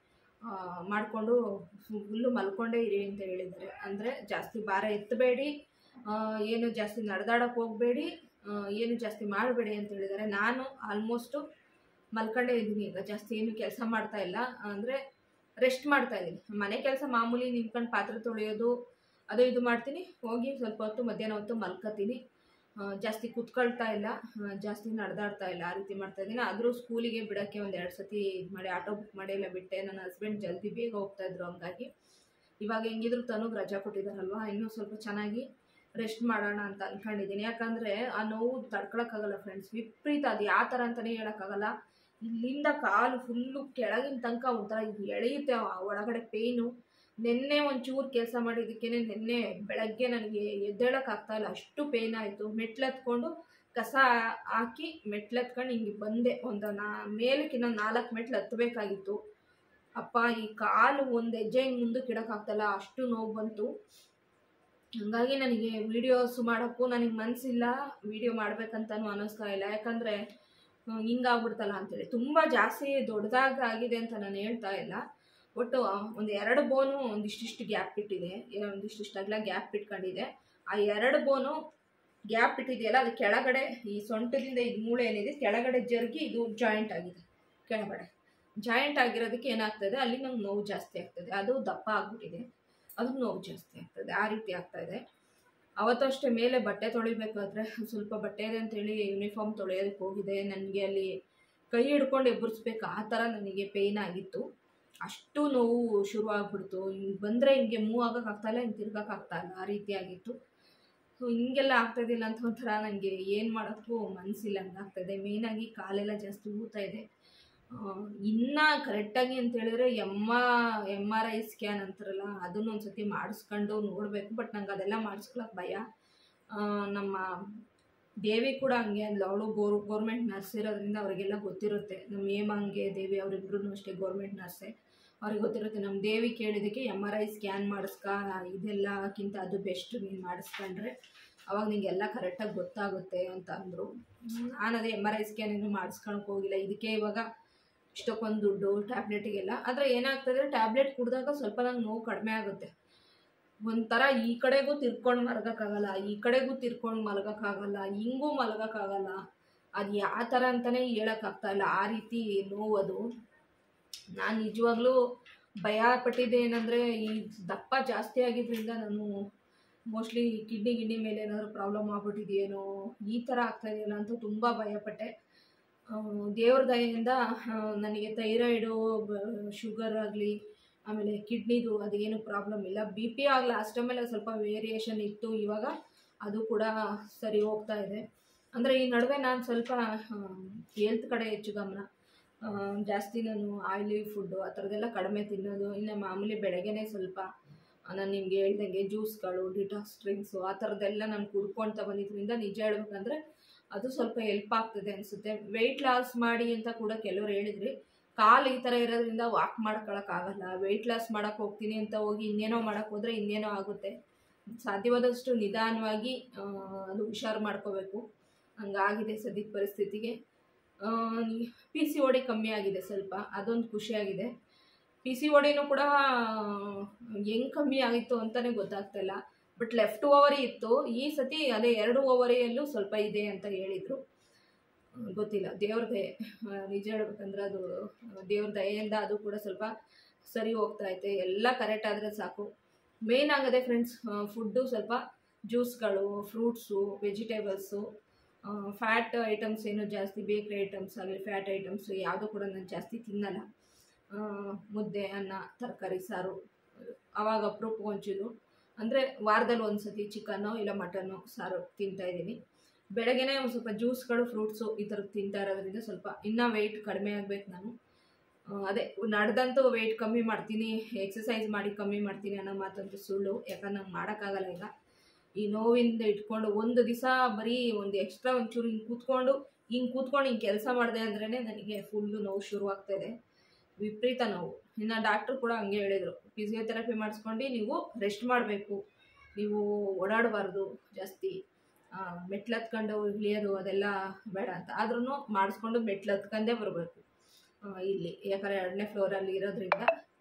ಮಾಡಿಕೊಂಡು ಫುಲ್ಲು ಮಲ್ಕೊಂಡೇ ಇರಿ ಅಂತ ಹೇಳಿದ್ದಾರೆ ಅಂದರೆ ಜಾಸ್ತಿ ಭಾರ ಎತ್ತಬೇಡಿ ಏನು ಜಾಸ್ತಿ ನಡೆದಾಡಕ್ಕೆ ಹೋಗಬೇಡಿ ಏನು ಜಾಸ್ತಿ ಮಾಡಬೇಡಿ ಅಂತ ಹೇಳಿದ್ದಾರೆ ನಾನು ಆಲ್ಮೋಸ್ಟು ಮಲ್ಕೊಂಡೇ ಇದ್ದೀನಿ ಈಗ ಜಾಸ್ತಿ ಏನು ಕೆಲಸ ಮಾಡ್ತಾ ಇಲ್ಲ ಅಂದರೆ ರೆಸ್ಟ್ ಮಾಡ್ತಾ ಇದ್ದೀನಿ ಮನೆ ಕೆಲಸ ಮಾಮೂಲಿ ನಿಂತ್ಕೊಂಡು ಪಾತ್ರೆ ತೊಳೆಯೋದು ಅದು ಇದು ಮಾಡ್ತೀನಿ ಹೋಗಿ ಸ್ವಲ್ಪ ಹೊತ್ತು ಮಧ್ಯಾಹ್ನ ಹೊತ್ತು ಮಲ್ಕೋತೀನಿ ಆ, ಜಾಸ್ತಿ ಕುತ್ಕೊಳ್ತಾ ಇಲ್ಲ ಆ, ಜಾಸ್ತಿ ನಡೆದಾಡ್ತಾ ಇಲ್ಲ ಆ ರೀತಿ ಮಾಡ್ತಾ ಇದ್ದೀನಿ ಆದರೂ ಸ್ಕೂಲಿಗೆ ಬಿಡೋಕ್ಕೆ ಒಂದು ಎರಡು ಸತಿ ಇದು ಮಾಡಿ ಆಟೋ ಬುಕ್ ಮಾಡಿ ಎಲ್ಲ ಬಿಟ್ಟೆ ನನ್ನ ಹಸ್ಬೆಂಡ್ ಜಲ್ದಿ ಬೇಗ ಹೋಗ್ತಾಯಿದ್ರು ಹಂಗಾಗಿ ಇವಾಗ ಹೆಂಗಿದ್ರು ತನಗೆ ರಜಾ ಕೊಟ್ಟಿದ್ದಾರಲ್ವ ಇನ್ನೂ ಸ್ವಲ್ಪ ಚೆನ್ನಾಗಿ ರೆಸ್ಟ್ ಮಾಡೋಣ ಅಂತ ಅಂದ್ಕೊಂಡಿದ್ದೀನಿ ಯಾಕಂದರೆ ಆ ನೋವು ತಡ್ಕೊಳಕ್ಕಾಗಲ್ಲ ಫ್ರೆಂಡ್ಸ್ ವಿಪರೀತ ಅದು ಯಾವ ಥರ ಅಂತಲೇ ಹೇಳೋಕ್ಕಾಗಲ್ಲ ಇಲ್ಲಿಂದ ಕಾಲು ಫುಲ್ಲು ಕೆಳಗಿನ ತನಕ ಒಂಥರ ಇದು ಎಳೆಯುತ್ತೆ ಆ ಒಳಗಡೆ ಪೇಯ್ನು ನಿನ್ನೆ ಒಂಚೂರು ಕೆಲಸ ಮಾಡಿದ್ದಕ್ಕೇ ನಿನ್ನೆ ಬೆಳಗ್ಗೆ ನನಗೆ ಎದ್ದೇಳೋಕ್ಕಾಗ್ತಾ ಇಲ್ಲ ಅಷ್ಟು ಪೇಯ್ನ್ ಆಯಿತು ಮೆಟ್ಲತ್ಕೊಂಡು ಕಸ ಹಾಕಿ ಮೆಟ್ಲತ್ಕೊಂಡು ಹಿಂಗೆ ಬಂದೆ ಒಂದು ನಾ ಮೇಲಕ್ಕೆ ಇನ್ನೊಂದು ನಾಲ್ಕು ಮೆಟ್ಲು ಹತ್ತಬೇಕಾಗಿತ್ತು ಅಪ್ಪ ಈ ಕಾಲು ಒಂದು ಹೆಜ್ಜೆ ಹಿಂಗೆ ಮುಂದಕ್ಕೆ ಇಡೋಕ್ಕಾಗ್ತಾಯಿಲ್ಲ ಅಷ್ಟು ನೋವು ಬಂತು ಹಾಗಾಗಿ ನನಗೆ ವೀಡಿಯೋಸ್ ಮಾಡೋಕ್ಕೂ ನನಗೆ ಮನಸ್ಸಿಲ್ಲ ವೀಡಿಯೋ ಮಾಡ್ಬೇಕಂತನೂ ಅನ್ನಿಸ್ತಾ ಇಲ್ಲ ಯಾಕಂದರೆ ಹಿಂಗಾಗ್ಬಿಡ್ತಲ್ಲ ಅಂತೇಳಿ ತುಂಬ ಜಾಸ್ತಿ ದೊಡ್ಡದಾಗಿ ಆಗಿದೆ ಅಂತ ನಾನು ಹೇಳ್ತಾ ಇಲ್ಲ ಒಟ್ಟು ಒಂದು ಎರಡು ಬೋನು ಒಂದಿಷ್ಟಿಷ್ಟು ಗ್ಯಾಪ್ ಬಿಟ್ಟಿದೆ ಒಂದಿಷ್ಟಿಷ್ಟು ಅಗಲ ಗ್ಯಾಪ್ ಬಿಟ್ಕೊಂಡಿದೆ ಆ ಎರಡು ಬೋನು ಗ್ಯಾಪ್ ಬಿಟ್ಟಿದೆಯಲ್ಲ ಅದು ಕೆಳಗಡೆ ಈ ಸೊಂಟದಿಂದ ಇದು ಮೂಳೆ ಏನಿದೆ ಕೆಳಗಡೆ ಜರುಗಿ ಇದು ಜಾಯಿಂಟ್ ಆಗಿದೆ ಕೆಳಗಡೆ ಜಾಯಿಂಟ್ ಆಗಿರೋದಕ್ಕೆ ಏನಾಗ್ತದೆ ಅಲ್ಲಿ ನಂಗೆ ನೋವು ಜಾಸ್ತಿ ಆಗ್ತದೆ ಅದು ದಪ್ಪ ಆಗ್ಬಿಟ್ಟಿದೆ ಅದು ನೋವು ಜಾಸ್ತಿ ಆಗ್ತದೆ ಆ ರೀತಿ ಆಗ್ತಾ ಇದೆ ಅವತ್ತು ಅಷ್ಟೇ ಮೇಲೆ ಬಟ್ಟೆ ತೊಳಿಬೇಕಾದ್ರೆ ಸ್ವಲ್ಪ ಬಟ್ಟೆ ಇದೆ ಅಂತೇಳಿ ಯೂನಿಫಾರ್ಮ್ ತೊಳೆಯೋದಕ್ಕೆ ಹೋಗಿದೆ ನನಗೆ ಅಲ್ಲಿ ಕೈ ಹಿಡ್ಕೊಂಡು ಎಬ್ಬರಿಸ್ಬೇಕು ಆ ಥರ ನನಗೆ ಪೇಯ್ನ್ ಆಗಿತ್ತು ಅಷ್ಟು ನೋವು ಶುರು ಆಗ್ಬಿಡ್ತು ಹಿಂಗೆ ಬಂದರೆ ಹಿಂಗೆ ಮೂವ್ ಆಗೋಕ್ಕಾಗ್ತಾಯಿಲ್ಲ ಹಿಂಗೆ ತಿರ್ಗೋಕ್ಕಾಗ್ತಾ ಇಲ್ಲ ಆ ರೀತಿ ಆಗಿತ್ತು ಸೊ ಹಿಂಗೆಲ್ಲ ಆಗ್ತಾಯಿದ್ದಿಲ್ಲ ಅಂತ ಒಂಥರ ನನಗೆ ಏನು ಮಾಡೋಕ್ಕೂ ಮನಸ್ಸಿಲ್ಲ ಹಂಗಾಗ್ತಾಯಿದೆ ಮೇಯ್ನಾಗಿ ಕಾಲೆಲ್ಲ ಜಾಸ್ತಿ ಊತ ಇದೆ ಇನ್ನು ಕರೆಕ್ಟಾಗಿ ಅಂತ ಹೇಳಿದ್ರೆ ಎಮ್ಮ ಎಮ್ ಆರ್ ಐ ಸ್ಕ್ಯಾನ್ ಅಂತಾರಲ್ಲ ಅದನ್ನು ಒಂದು ಸತಿ ಮಾಡಿಸ್ಕೊಂಡು ನೋಡಬೇಕು ಬಟ್ ನಂಗೆ ಅದೆಲ್ಲ ಮಾಡಿಸ್ಕೊಳಕ್ಕೆ ಭಯ ಆ, ನಮ್ಮ ದೇವಿ ಕೂಡ ಹಂಗೆ ಅಂದ್ಲು ಅವಳು ಗೋರ್ ಗೌರ್ಮೆಂಟ್ ನರ್ಸ್ ಇರೋದ್ರಿಂದ ಅವರಿಗೆಲ್ಲ ಗೊತ್ತಿರುತ್ತೆ ನಮ್ಮ ಹೇಮಂಗೆ ದೇವಿ ಅವರಿಬ್ರು ಅಷ್ಟೇ ಗೌರ್ಮೆಂಟ್ ನರ್ಸೇ ಅವ್ರಿಗೆ ಗೊತ್ತಿರುತ್ತೆ ನಮ್ಮ ದೇವಿ ಕೇಳಿದ್ದಕ್ಕೆ ಎಮ್ ಆರ್ ಐ ಸ್ಕ್ಯಾನ್ ಮಾಡಿಸ್ಕ ಇದೆಲ್ಲಕ್ಕಿಂತ ಅದು ಬೆಸ್ಟ್ ನೀನು ಮಾಡಿಸ್ಕೊಂಡ್ರೆ ಅವಾಗ ನಿಂಗೆಲ್ಲ ಕರೆಕ್ಟಾಗಿ ಗೊತ್ತಾಗುತ್ತೆ ಅಂತ ಅಂದರು ನಾನು ಅದೇ ಎಮ್ ಆರ್ ಐ ಸ್ಕ್ಯಾನ್ ಏನು ಮಾಡಿಸ್ಕೊಳಕ್ಕೆ ಹೋಗಿಲ್ಲ ಇದಕ್ಕೆ ಇವಾಗ ಇಷ್ಟಕ್ಕೊಂದು ದುಡ್ಡು ಟ್ಯಾಬ್ಲೆಟಿಗೆಲ್ಲ ಆದರೆ ಏನಾಗ್ತದೆ ಟ್ಯಾಬ್ಲೆಟ್ ಕುಡಿದಾಗ ಸ್ವಲ್ಪ ನಂಗೆ ನೋವು ಕಡಿಮೆ ಆಗುತ್ತೆ ಒಂಥರ ಈ ಕಡೆಗೂ ತಿರ್ಕೊಂಡು ಮಲಗೋಕ್ಕಾಗಲ್ಲ ಈ ಕಡೆಗೂ ತಿರ್ಕೊಂಡು ಮಲಗೋಕ್ಕಾಗಲ್ಲ ಹಿಂಗೂ ಮಲಗೋಕ್ಕಾಗಲ್ಲ ಅದು ಯಾವ ಥರ ಅಂತಲೇ ಹೇಳೋಕ್ಕಾಗ್ತಾ ಇಲ್ಲ ಆ ರೀತಿ ನೋವು ಅದು ನಾನು ನಿಜವಾಗ್ಲೂ ಭಯ ಪಟ್ಟಿದ್ದೆ ಏನಂದರೆ ಈ ದಪ್ಪ ಜಾಸ್ತಿ ಆಗಿದ್ದರಿಂದ ನಾನು ಮೋಸ್ಟ್ಲಿ ಕಿಡ್ನಿ ಗಿಡ್ನಿ ಮೇಲೆ ಏನಾದರೂ ಪ್ರಾಬ್ಲಮ್ ಆಗ್ಬಿಟ್ಟಿದೆಯೇನೋ ಈ ಥರ ಆಗ್ತಾಯಿದೆಯಲ್ಲ ಅಂತ ತುಂಬ ಭಯಪಟ್ಟೆ ಆ, ದೇವ್ರ ದಯೆಯಿಂದ ಆ, ನನಗೆ ಥೈರಾಯ್ಡು ಶುಗರ್ ಆಗಲಿ ಆಮೇಲೆ ಕಿಡ್ನಿದು ಅದೇನು ಪ್ರಾಬ್ಲಮ್ ಇಲ್ಲ ಬಿ ಪಿ ಆಗಿ ಲಾಸ್ಟ್ ಟೈಮೆಲ್ಲ ಸ್ವಲ್ಪ ವೇರಿಯೇಷನ್ ಇತ್ತು ಇವಾಗ ಅದು ಕೂಡ ಸರಿ ಹೋಗ್ತಾ ಇದೆ ಅಂದರೆ ಈ ನಡುವೆ ನಾನು ಸ್ವಲ್ಪ ಹೆಲ್ತ್ ಕಡೆ ಹೆಚ್ಚು ಗಮನ ಆ, ಜಾಸ್ತಿ ನಾನು ಆಯಿಲಿ ಫುಡ್ಡು ಆ ಥರದ್ದೆಲ್ಲ ಕಡಿಮೆ ತಿನ್ನೋದು ಇನ್ನು ಮಾಮೂಲಿ ಬೆಳಗ್ಗೆನೇ ಸ್ವಲ್ಪ ನಾನು ನಿಮಗೆ ಹೇಳ್ದಂಗೆ ಜ್ಯೂಸ್ಗಳು ಡಿಟಾಕ್ಸ್ ಡ್ರಿಂಕ್ಸು ಆ ಥರದ್ದೆಲ್ಲ ನಾನು ಕುಡ್ಕೊಳ್ತಾ ಬಂದಿದ್ದರಿಂದ ನಿಜ ಹೇಳ್ಬೇಕಂದ್ರೆ ಅದು ಸ್ವಲ್ಪ ಹೆಲ್ಪ್ ಆಗ್ತದೆ ಅನಿಸುತ್ತೆ ವೆಯ್ಟ್ ಲಾಸ್ ಮಾಡಿ ಅಂತ ಕೂಡ ಕೆಲವರು ಹೇಳಿದ್ರಿ ಕಾಲು ಈ ಥರ ಇರೋದ್ರಿಂದ ವಾಕ್ ಮಾಡ್ಕೊಳಕ್ಕಾಗಲ್ಲ ವೆಯ್ಟ್ ಲಾಸ್ ಮಾಡೋಕ್ಕೆ ಹೋಗ್ತೀನಿ ಅಂತ ಹೋಗಿ ಇನ್ನೇನೋ ಮಾಡೋಕ್ಕೆ ಹೋದರೆ ಇನ್ನೇನೋ ಆಗುತ್ತೆ ಸಾಧ್ಯವಾದಷ್ಟು ನಿಧಾನವಾಗಿ ಆ, ಅದು ಹುಷಾರು ಮಾಡ್ಕೋಬೇಕು ಹಂಗಾಗಿದೆ ಸದ್ಯದ ಪರಿಸ್ಥಿತಿಗೆ ಪಿ ಸಿ ಓಡಿ ಕಮ್ಮಿ ಆಗಿದೆ ಸ್ವಲ್ಪ ಅದೊಂದು ಖುಷಿಯಾಗಿದೆ ಪಿ ಸಿ ಓಡಿನೂ ಕೂಡ ಹೆಂಗೆ ಕಮ್ಮಿ ಆಗಿತ್ತು ಅಂತಲೇ ಗೊತ್ತಾಗ್ತಾಯಿಲ್ಲ ಬಟ್ ಲೆಫ್ಟ್ ಓವರಿ ಇತ್ತು ಈ ಸತಿ ಅದೇ ಎರಡು ಓವರಿಯಲ್ಲೂ ಸ್ವಲ್ಪ ಇದೆ ಅಂತ ಹೇಳಿದರು ಗೊತ್ತಿಲ್ಲ ದೇವ್ರ ದಯೆ ಆ, ನಿಜ ಹೇಳ್ಬೇಕಂದ್ರೆ ಅದು ದೇವ್ರ ದಯೆಯಿಂದ ಅದು ಕೂಡ ಸ್ವಲ್ಪ ಸರಿ ಹೋಗ್ತಾ ಐತೆ ಎಲ್ಲ ಕರೆಕ್ಟ್ ಆದರೆ ಸಾಕು ಮೇನ್ ಆಗದೆ ಫ್ರೆಂಡ್ಸ್ ಫುಡ್ಡು ಸ್ವಲ್ಪ ಜ್ಯೂಸ್ಗಳು ಫ್ರೂಟ್ಸು ವೆಜಿಟೇಬಲ್ಸು ಫ್ಯಾಟ್ ಐಟಮ್ಸ್ ಏನು ಜಾಸ್ತಿ ಬೇಕ್ರಿ ಐಟಮ್ಸ್ ಆಗಲಿ ಫ್ಯಾಟ್ ಐಟಮ್ಸು ಯಾವುದೂ ಕೂಡ ನಾನು ಜಾಸ್ತಿ ತಿನ್ನಲ್ಲ ಆ, ಮುದ್ದೆ ಅನ್ನ ತರಕಾರಿ ಸಾರು ಆವಾಗ ಅಪ್ರೂಪ ಒಂಚೂರು ಅಂದರೆ ವಾರದಲ್ಲಿ ಒಂದು ಸತಿ ಚಿಕನ್ನು ಇಲ್ಲ ಮಟನ್ನು ಸಾರು ತಿಂತಾಯಿದ್ದೀನಿ ಬೆಳಗ್ಗೆನೇ ಒಂದು ಸ್ವಲ್ಪ ಜ್ಯೂಸ್ಗಳು ಫ್ರೂಟ್ಸು ಈ ಥರದ್ದು ತಿಂತಾ ಇರೋದ್ರಿಂದ ಸ್ವಲ್ಪ ಇನ್ನೂ ವೆಯ್ಟ್ ಕಡಿಮೆ ಆಗಬೇಕು ನಾನು ಆ, ಅದೇ ನಡೆದಂತೂ ವೆಯ್ಟ್ ಕಮ್ಮಿ ಮಾಡ್ತೀನಿ ಎಕ್ಸಸೈಸ್ ಮಾಡಿ ಕಮ್ಮಿ ಮಾಡ್ತೀನಿ ಅನ್ನೋ ಮಾತಂತೂ ಸುಳ್ಳು ಯಾಕಂದ್ರೆ ನಂಗೆ ಮಾಡೋಕ್ಕಾಗಲ್ಲ ಈಗ ಈ ನೋವಿಂದ ಇಟ್ಕೊಂಡು ಒಂದು ದಿವಸ ಬರೀ ಒಂದು ಎಕ್ಸ್ಟ್ರಾ ಒಂಚೂರು ಹಿಂಗೆ ಕೂತ್ಕೊಂಡು ಹಿಂಗೆ ಕೂತ್ಕೊಂಡು ಹಿಂಗೆ ಕೆಲಸ ಮಾಡಿದೆ ಅಂದ್ರೇ ನನಗೆ ಫುಲ್ಲು ನೋವು ಶುರುವಾಗ್ತಾಯಿದೆ ವಿಪರೀತ ನೋವು ಇನ್ನು ಡಾಕ್ಟ್ರು ಕೂಡ ಹಂಗೆ ಹೇಳಿದರು ಫಿಸಿಯೋಥೆರಪಿ ಮಾಡಿಸ್ಕೊಂಡು ನೀವು ರೆಸ್ಟ್ ಮಾಡಬೇಕು ನೀವು ಓಡಾಡಬಾರ್ದು ಜಾಸ್ತಿ ಆ, ಮೆಟ್ಲು ಹತ್ಕೊಂಡು ಇಳಿಯೋದು ಅದೆಲ್ಲ ಬೇಡ ಅಂತ ಆದ್ರೂ ಮಾಡಿಸ್ಕೊಂಡು ಮೆಟ್ಲು ಹತ್ಕೊಂಡೇ ಬರಬೇಕು ಇಲ್ಲಿ ಯಾಕಂದರೆ ಎರಡನೇ ಫ್ಲೋರಲ್ಲಿ ಇರೋದ್ರಿಂದ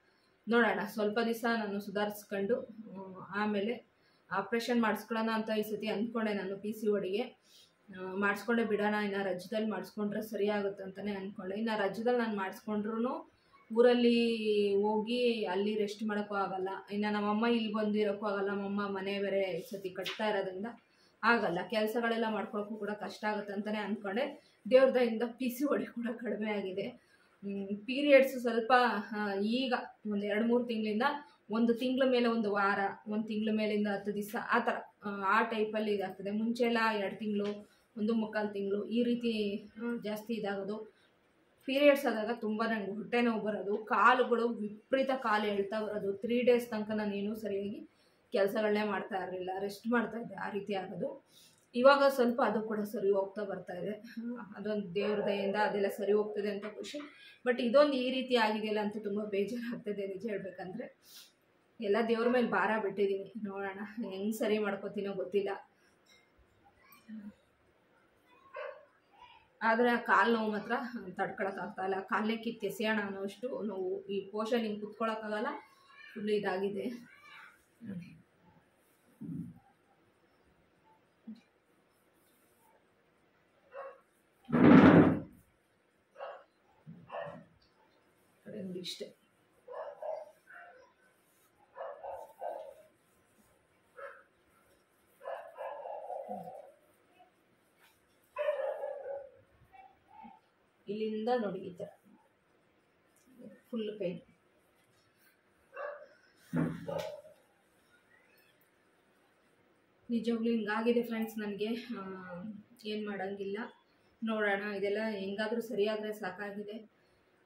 ನೋಡೋಣ ಸ್ವಲ್ಪ ದಿವಸ ನಾನು ಸುಧಾರಿಸ್ಕೊಂಡು ಆ, ಆಮೇಲೆ ಆಪ್ರೇಷನ್ ಮಾಡಿಸ್ಕೊಳ್ಳೋಣ ಅಂತ ಈ ಸತಿ ಅಂದ್ಕೊಂಡೆ ನಾನು ಪಿ ಸಿ ಒಡಿಗೆ ಮಾಡಿಸ್ಕೊಂಡೆ ಬಿಡೋಣ ಇನ್ನು ರಜದಲ್ಲಿ ಮಾಡಿಸ್ಕೊಂಡ್ರೆ ಸರಿ ಆಗುತ್ತೆ ಅಂತಲೇ ಅಂದ್ಕೊಂಡೆ ಇನ್ನು ರಜದಲ್ಲಿ ನಾನು ಮಾಡಿಸ್ಕೊಂಡ್ರು ಊರಲ್ಲಿ ಹೋಗಿ ಅಲ್ಲಿ ರೆಸ್ಟ್ ಮಾಡೋಕ್ಕೂ ಆಗಲ್ಲ ಇನ್ನು ನಮ್ಮಮ್ಮ ಇಲ್ಲಿ ಬಂದು ಇರೋಕ್ಕೂ ಆಗಲ್ಲ ನಮ್ಮಮ್ಮ ಮನೆ ಬೇರೆ ಈ ಸತಿ ಕಟ್ತಾ ಇರೋದ್ರಿಂದ ಆಗಲ್ಲ ಕೆಲಸಗಳೆಲ್ಲ ಮಾಡ್ಕೊಳಕ್ಕೂ ಕೂಡ ಕಷ್ಟ ಆಗುತ್ತೆ ಅಂತಲೇ ಅಂದ್ಕೊಂಡೆ ದೇವ್ರದಿಂದ ಪಿ ಸಿ ಒಡಿ ಕೂಡ ಕಡಿಮೆ ಆಗಿದೆ ಪೀರಿಯಡ್ಸ್ ಸ್ವಲ್ಪ ಆ, ಈಗ ಒಂದು ಎರಡು ಮೂರು ತಿಂಗಳಿಂದ ಒಂದು ತಿಂಗಳ ಮೇಲೆ ಒಂದು ವಾರ ಒಂದು ತಿಂಗಳ ಮೇಲಿಂದ ಹತ್ತು ದಿವಸ ಆ ಥರ ಆ, ಆ ಟೈಪಲ್ಲಿ ಇದಾಗ್ತದೆ ಮುಂಚೆ ಎಲ್ಲ ಎರಡು ತಿಂಗಳು ಒಂದು ಮುಕ್ಕಾಲು ತಿಂಗಳು ಈ ರೀತಿ ಆ, ಜಾಸ್ತಿ ಇದಾಗೋದು ಪೀರಿಯಡ್ಸ್ ಆದಾಗ ತುಂಬ ನನಗೆ ಹೊಟ್ಟೆ ನೋವು ಬರೋದು ಕಾಲುಗಳು ವಿಪರೀತ ಕಾಲು ಎಳ್ತಾ ಬರೋದು ತ್ರೀ ಡೇಸ್ ತನಕ ನಾನೇನು ಸರಿಯಾಗಿ ಕೆಲಸಗಳನ್ನೇ ಮಾಡ್ತಾ ಇರಲಿಲ್ಲ ರೆಸ್ಟ್ ಮಾಡ್ತಾ ಇದ್ದೆ ಆ ರೀತಿ ಆಗೋದು ಇವಾಗ ಸ್ವಲ್ಪ ಅದು ಕೂಡ ಸರಿ ಹೋಗ್ತಾ ಬರ್ತಾ ಇದೆ ಅದೊಂದು ದೇವ್ರ ದಯೆಯಿಂದ ಅದೆಲ್ಲ ಸರಿ ಹೋಗ್ತದೆ ಅಂತ ಖುಷಿ ಬಟ್ ಇದೊಂದು ಈ ರೀತಿ ಆಗಿದೆಯಲ್ಲ ಅಂತ ತುಂಬ ಬೇಜಾರಾಗ್ತದೆ ನಿಜ ಹೇಳ್ಬೇಕಂದ್ರೆ ಎಲ್ಲ ದೇವ್ರ ಮೇಲೆ ಭಾರ ಬಿಟ್ಟಿದ್ದೀನಿ ನೋಡೋಣ ಹೆಂಗೆ ಸರಿ ಮಾಡ್ಕೋತೀನೋ ಗೊತ್ತಿಲ್ಲ ಆದರೆ ಆ ಕಾಲು ನೋವು ಮಾತ್ರ ತಡ್ಕೊಳಕ್ಕಾಗ್ತಾ ಇಲ್ಲ ಕಾಲೇ ಕಿತ್ತು ಎಸೆಯೋಣ ಅನ್ನೋಷ್ಟು ನೋವು ಈ ಪೋಷನ್ ಹಿಂಗೆ ಕುತ್ಕೊಳ್ಳೋಕ್ಕಾಗಲ್ಲ ಫುಲ್ ಇದಾಗಿದೆ ನೋಡಿ ಕಡೆ ನೋಡಿ ಇಷ್ಟೇ ಇಲ್ಲಿಂದ ನೋಡಿ ಈ ಥರ ಫುಲ್ ಪೇನ್ ನಿಜವಾಗ್ಲೂ ಹಿಂಗಾಗಿದೆ ಫ್ರೆಂಡ್ಸ್ ನನಗೆ ಏನು ಮಾಡೋಂಗಿಲ್ಲ ನೋಡೋಣ ಇದೆಲ್ಲ ಹೆಂಗಾದರೂ ಸರಿಯಾದರೆ ಸಾಕಾಗಿದೆ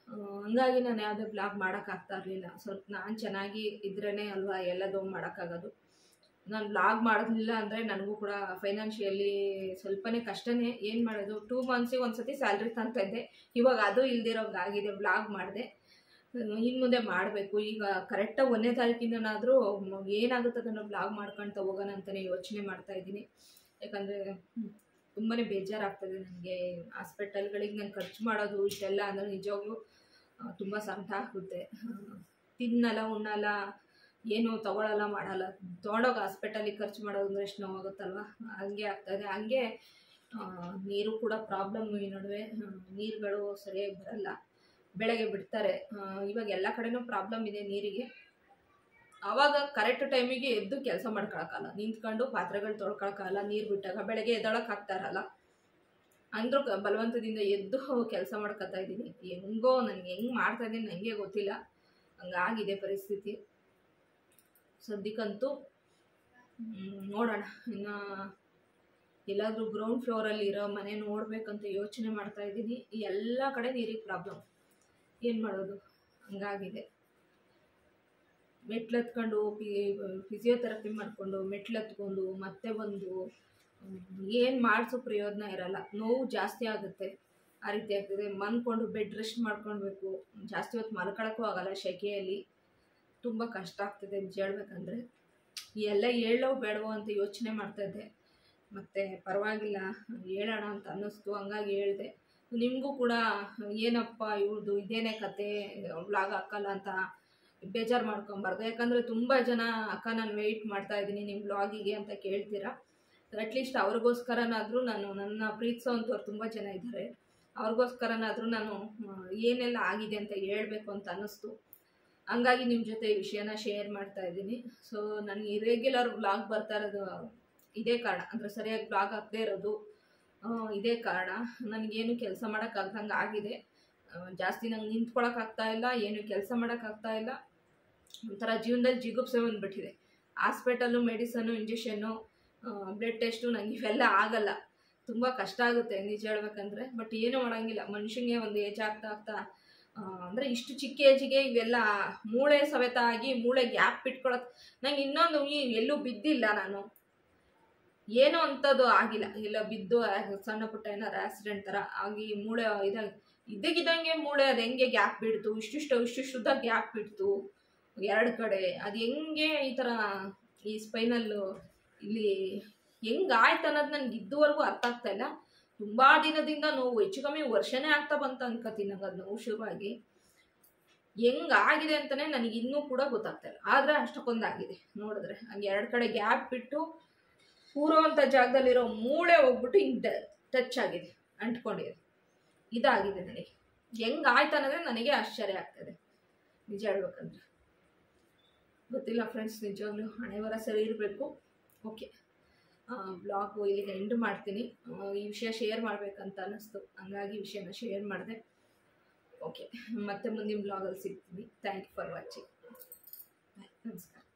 ಆ, ಹಂಗಾಗಿ ನಾನು ಯಾವುದೇ ಬ್ಲಾಗ್ ಮಾಡೋಕ್ಕಾಗ್ತಾ ಇರಲಿಲ್ಲ ಸ್ವಲ್ಪ ನಾನು ಚೆನ್ನಾಗಿ ಇದ್ರೇ ಅಲ್ವಾ ಎಲ್ಲದೂ ಮಾಡೋಕ್ಕಾಗೋದು ನಾನು ಬ್ಲಾಗ್ ಮಾಡೋದಿಲ್ಲ ಅಂದರೆ ನನಗೂ ಕೂಡ ಫೈನಾನ್ಷಿಯಲಿ ಸ್ವಲ್ಪನೇ ಕಷ್ಟನೇ ಏನು ಮಾಡೋದು ಟೂ ಮಂತ್ಸಿಗೆ ಒಂದು ಸತಿ ಸ್ಯಾಲ್ರಿ ತಂತಾ ಇದ್ದೆ ಇವಾಗ ಅದು ಇಲ್ದಿರೋಂಗಾಗಿದೆ ಬ್ಲಾಗ್ ಮಾಡಿದೆ ಇನ್ನು ಮುಂದೆ ಮಾಡಬೇಕು ಈಗ ಕರೆಕ್ಟಾಗಿ ಒಂದನೇ ತಾರೀಕಿಂದನಾದರೂ ಏನಾಗುತ್ತೆ ಅದನ್ನು ಬ್ಲಾಗ್ ಮಾಡ್ಕೊಳ್ತಾ ಹೋಗೋಣ ಅಂತಲೇ ಯೋಚನೆ ಮಾಡ್ತಾ ಇದ್ದೀನಿ ಯಾಕಂದರೆ ತುಂಬಾ ಬೇಜಾರಾಗ್ತದೆ ನನಗೆ ಹಾಸ್ಪಿಟಲ್ಗಳಿಗೆ ನಾನು ಖರ್ಚು ಮಾಡೋದು ಇಷ್ಟೆಲ್ಲ ಅಂದರೆ ನಿಜವಾಗ್ಲೂ ತುಂಬ ಸಂಕಟ ಆಗುತ್ತೆ ಆ, ತಿನ್ನಲ್ಲ ಉಣ್ಣಲ್ಲ ಏನು ತಗೊಳ್ಳಲ್ಲ ಮಾಡಲ್ಲ ತೊಗೊಂಡೋಗಿ ಹಾಸ್ಪಿಟಲಿಗೆ ಖರ್ಚು ಮಾಡೋದು ಅಂದರೆ ಎಷ್ಟು ನೋವಾಗುತ್ತಲ್ವ ಹಂಗೆ ಆಗ್ತಾಯಿದೆ ಹಂಗೆ ಆ, ನೀರು ಕೂಡ ಪ್ರಾಬ್ಲಮ್ ಈ ನಡುವೆ ಆ, ನೀರುಗಳು ಸರಿಯಾಗಿ ಬರಲ್ಲ ಬೆಳಗ್ಗೆ ಬಿಡ್ತಾರೆ ಆ, ಇವಾಗ ಎಲ್ಲ ಕಡೆನೂ ಪ್ರಾಬ್ಲಮ್ ಇದೆ ನೀರಿಗೆ ಆವಾಗ ಕರೆಕ್ಟ್ ಟೈಮಿಗೆ ಎದ್ದು ಕೆಲಸ ಮಾಡ್ಕೊಳಕ್ಕಾಗಲ್ಲ ನಿಂತ್ಕೊಂಡು ಪಾತ್ರೆಗಳು ತೊಳ್ಕೊಳಕ್ಕಾಗಲ್ಲ ನೀರು ಬಿಟ್ಟಾಗ ಬೆಳಗ್ಗೆ ಎದ್ದೊಳಕ್ಕೆ ಆಗ್ತಾ ಇರಲ್ಲ ಅಂದ್ರೂ ಕ- ಬಲವಂತದಿಂದ ಎದ್ದು ಕೆಲಸ ಮಾಡ್ಕೊತಾ ಇದ್ದೀನಿ ಹೆಂಗೋ ನನಗೆ ಹೆಂಗೆ ಮಾಡ್ತಾ ಇದ್ದೀನಿ ನನಗೆ ಗೊತ್ತಿಲ್ಲ ಹಂಗಾಗಿದೆ ಪರಿಸ್ಥಿತಿ ಸದ್ಯಕ್ಕಂತೂ ಮ್, ನೋಡೋಣ ಇನ್ನು ಎಲ್ಲಾದರೂ ಗ್ರೌಂಡ್ ಫ್ಲೋರಲ್ಲಿ ಇರೋ ಮನೆ ನೋಡ್ಬೇಕಂತ ಯೋಚನೆ ಮಾಡ್ತಾ ಇದ್ದೀನಿ ಎಲ್ಲ ಕಡೆ ನೀರಿಗೆ ಪ್ರಾಬ್ಲಮ್ ಏನು ಮಾಡೋದು ಹಂಗಾಗಿದೆ ಮೆಟ್ಲು ಹತ್ಕೊಂಡು ಪಿ ಫಿಸಿಯೋಥೆರಪಿ ಮಾಡಿಕೊಂಡು ಮೆಟ್ಲು ಹತ್ಕೊಂಡು ಮತ್ತೆ ಬಂದು ಏನು ಮಾಡಿಸೋ ಪ್ರಯೋಜನ ಇರಲ್ಲ ನೋವು ಜಾಸ್ತಿ ಆಗುತ್ತೆ ಆ ರೀತಿ ಆಗ್ತದೆ ಮನ್ಕೊಂಡು ಬೆಡ್ ರೆಸ್ಟ್ ಮಾಡ್ಕೊಳ್ಬೇಕು ಜಾಸ್ತಿ ಹೊತ್ತು ಮಲ್ಕೊಳಕ್ಕೂ ಆಗಲ್ಲ ಸೆಕೆಯಲ್ಲಿ ತುಂಬ ಕಷ್ಟ ಆಗ್ತದೆ ನಿಜ ಹೇಳ್ಬೇಕಂದ್ರೆ ಎಲ್ಲ ಹೇಳೋ ಬೇಡವೋ ಅಂತ ಯೋಚನೆ ಮಾಡ್ತಾಯಿದ್ದೆ ಮತ್ತು ಪರವಾಗಿಲ್ಲ ಹೇಳೋಣ ಅಂತ ಅನ್ನಿಸ್ತು ಹಂಗಾಗಿ ಹೇಳಿದೆ ನಿಮಗೂ ಕೂಡ ಏನಪ್ಪ ಇವ್ರದ್ದು ಇದೇನೇ ಕತೆ ವ್ಲಾಗ್ ಹಾಕಲ್ಲ ಅಂತ ಬೇಜಾರು ಮಾಡ್ಕೊಬಾರ್ದು ಯಾಕಂದರೆ ತುಂಬ ಜನ ಅಕ್ಕ ನಾನು ವೆಯ್ಟ್ ಮಾಡ್ತಾ ಇದ್ದೀನಿ ನಿಮ್ಮ ವ್ಲಾಗಿಗೆ ಅಂತ ಕೇಳ್ತೀರಾ ಅಟ್ಲೀಸ್ಟ್ ಅವ್ರಿಗೋಸ್ಕರನಾದರೂ ನಾನು ನನ್ನ ಪ್ರೀತಿಸೋವಂಥವ್ರು ತುಂಬ ಜನ ಇದ್ದಾರೆ ಅವ್ರಿಗೋಸ್ಕರನಾದರೂ ನಾನು ಆ, ಏನೆಲ್ಲ ಆಗಿದೆ ಅಂತ ಹೇಳಬೇಕು ಅಂತ ಅನ್ನಿಸ್ತು ಹಂಗಾಗಿ ನಿಮ್ಮ ಜೊತೆ ಈ ವಿಷಯನ ಶೇರ್ ಮಾಡ್ತಾ ಇದ್ದೀನಿ ಸೊ ನನಗೆ ಇರೆಗ್ಯುಲರ್ ವ್ಲಾಗ್ ಬರ್ತಾ ಇರೋದು ಇದೇ ಕಾರಣ ಅಂದರೆ ಸರಿಯಾಗಿ ಬ್ಲಾಗ್ ಆಗದೆ ಇರೋದು ಆ, ಇದೇ ಕಾರಣ ನನಗೇನು ಕೆಲಸ ಮಾಡೋಕ್ಕಾಗ್ದಂಗೆ ಆಗಿದೆ ಆ, ಜಾಸ್ತಿ ನಂಗೆ ನಿಂತ್ಕೊಳಕ್ಕಾಗ್ತಾ ಇಲ್ಲ ಏನು ಕೆಲಸ ಮಾಡೋಕ್ಕಾಗ್ತಾ ಇಲ್ಲ ಒಂಥರ ಜೀವನದಲ್ಲಿ ಜಿಗುಪ್ಸೆ ಬಂದುಬಿಟ್ಟಿದೆ hospital medicine injection blood test ನಂಗೆ ಇವೆಲ್ಲ ಆಗಲ್ಲ ತುಂಬ ಕಷ್ಟ ಆಗುತ್ತೆ ನಿಜ ಹೇಳ್ಬೇಕಂದ್ರೆ ಬಟ್ ಏನೂ ಮಾಡೋಂಗಿಲ್ಲ ಮನುಷ್ಯನಿಗೆ ಒಂದು ಏಜ್ ಆಗ್ತಾ ಆಗ್ತಾ ಅಂದರೆ ಇಷ್ಟು ಚಿಕ್ಕ ಏಜಿಗೆ ಇವೆಲ್ಲ ಮೂಳೆ ಸವೆತ ಆಗಿ ಮೂಳೆ ಗ್ಯಾಪ್ ಇಟ್ಕೊಳತ್ ನಂಗೆ ಇನ್ನೊಂದು ಈ ಎಲ್ಲೂ ಬಿದ್ದಿಲ್ಲ ನಾನು ಏನೋ ಅಂಥದ್ದು ಆಗಿಲ್ಲ ಇಲ್ಲ ಬಿದ್ದು ಆ, ಸಣ್ಣ ಪುಟ್ಟ ಏನಾರು ಆಕ್ಸಿಡೆಂಟ್ ಥರ ಆಗಿ ಮೂಳೆ ಇದಾಗಿ ಇದ್ದಕ್ಕಿದ್ದಂಗೆ ಮೂಳೆ ಅದು ಹೆಂಗೆ ಗ್ಯಾಪ್ ಬಿಡ್ತು ಇಷ್ಟಿಷ್ಟು ಇಷ್ಟಿಷ್ಟುದ್ದ ಗ್ಯಾಪ್ ಬಿಡ್ತು ಎರಡು ಕಡೆ ಅದು ಹೆಂಗೆ ಈ ಥರ ಈ ಸ್ಪೈನಲ್ಲು ಇಲ್ಲಿ ಹೆಂಗೆ ಆಯ್ತು ಅನ್ನೋದು ನನಗೆ ಇದುವರೆಗೂ ಅರ್ಥ ಆಗ್ತಾ ಇಲ್ಲ ತುಂಬ ದಿನದಿಂದ ನೋವು ಹೆಚ್ಚು ಕಮ್ಮಿ ವರ್ಷನೇ ಆಗ್ತಾ ಬಂತು ಅನ್ಕೋತೀನಿ ನಂಗೆ ಅದು ನೋವು ಶುರುವಾಗಿ ಹೆಂಗಾಗಿದೆ ಅಂತಲೇ ನನಗೆ ಇನ್ನೂ ಕೂಡ ಗೊತ್ತಾಗ್ತಾ ಇಲ್ಲ ಆದರೆ ಅಷ್ಟಕ್ಕೊಂದಾಗಿದೆ ನೋಡಿದ್ರೆ ಹಂಗೆ ಎರಡು ಕಡೆ ಗ್ಯಾಪ್ ಬಿಟ್ಟು ಕೂರೋವಂಥ ಜಾಗದಲ್ಲಿರೋ ಮೂಳೆ ಹೋಗ್ಬಿಟ್ಟು ಹಿಂಗೆ ಟಚ್ ಆಗಿದೆ ಅಂಟ್ಕೊಂಡಿದೆ ಇದಾಗಿದೆ ನನಗೆ ಹೆಂಗಾಯ್ತು ಅನ್ನೋದೇ ನನಗೆ ಆಶ್ಚರ್ಯ ಆಗ್ತದೆ ನಿಜ ಹೇಳ್ಬೇಕಂದ್ರೆ ಗೊತ್ತಿಲ್ಲ ಫ್ರೆಂಡ್ಸ್ ನಿಜವಾಗ್ಲೂ ಹಣೆ ಬರ ಸರಿ ಇರಬೇಕು ಓಕೆ ಬ್ಲಾಗು ಇಲ್ಲಿಗೆ ಎಂಡ್ ಮಾಡ್ತೀನಿ ಆ, ಈ ವಿಷಯ ಶೇರ್ ಮಾಡಬೇಕಂತ ಅನ್ನಿಸ್ತು ಹಂಗಾಗಿ ಈ ವಿಷಯನ ಶೇರ್ ಮಾಡಿದೆ ಓಕೆ ಮತ್ತೆ ಮುಂದಿನ ಬ್ಲಾಗಲ್ಲಿ ಸಿಗ್ತೀನಿ ಥ್ಯಾಂಕ್ ಯು ಫಾರ್ ವಾಚಿಂಗ್ ನಮಸ್ಕಾರ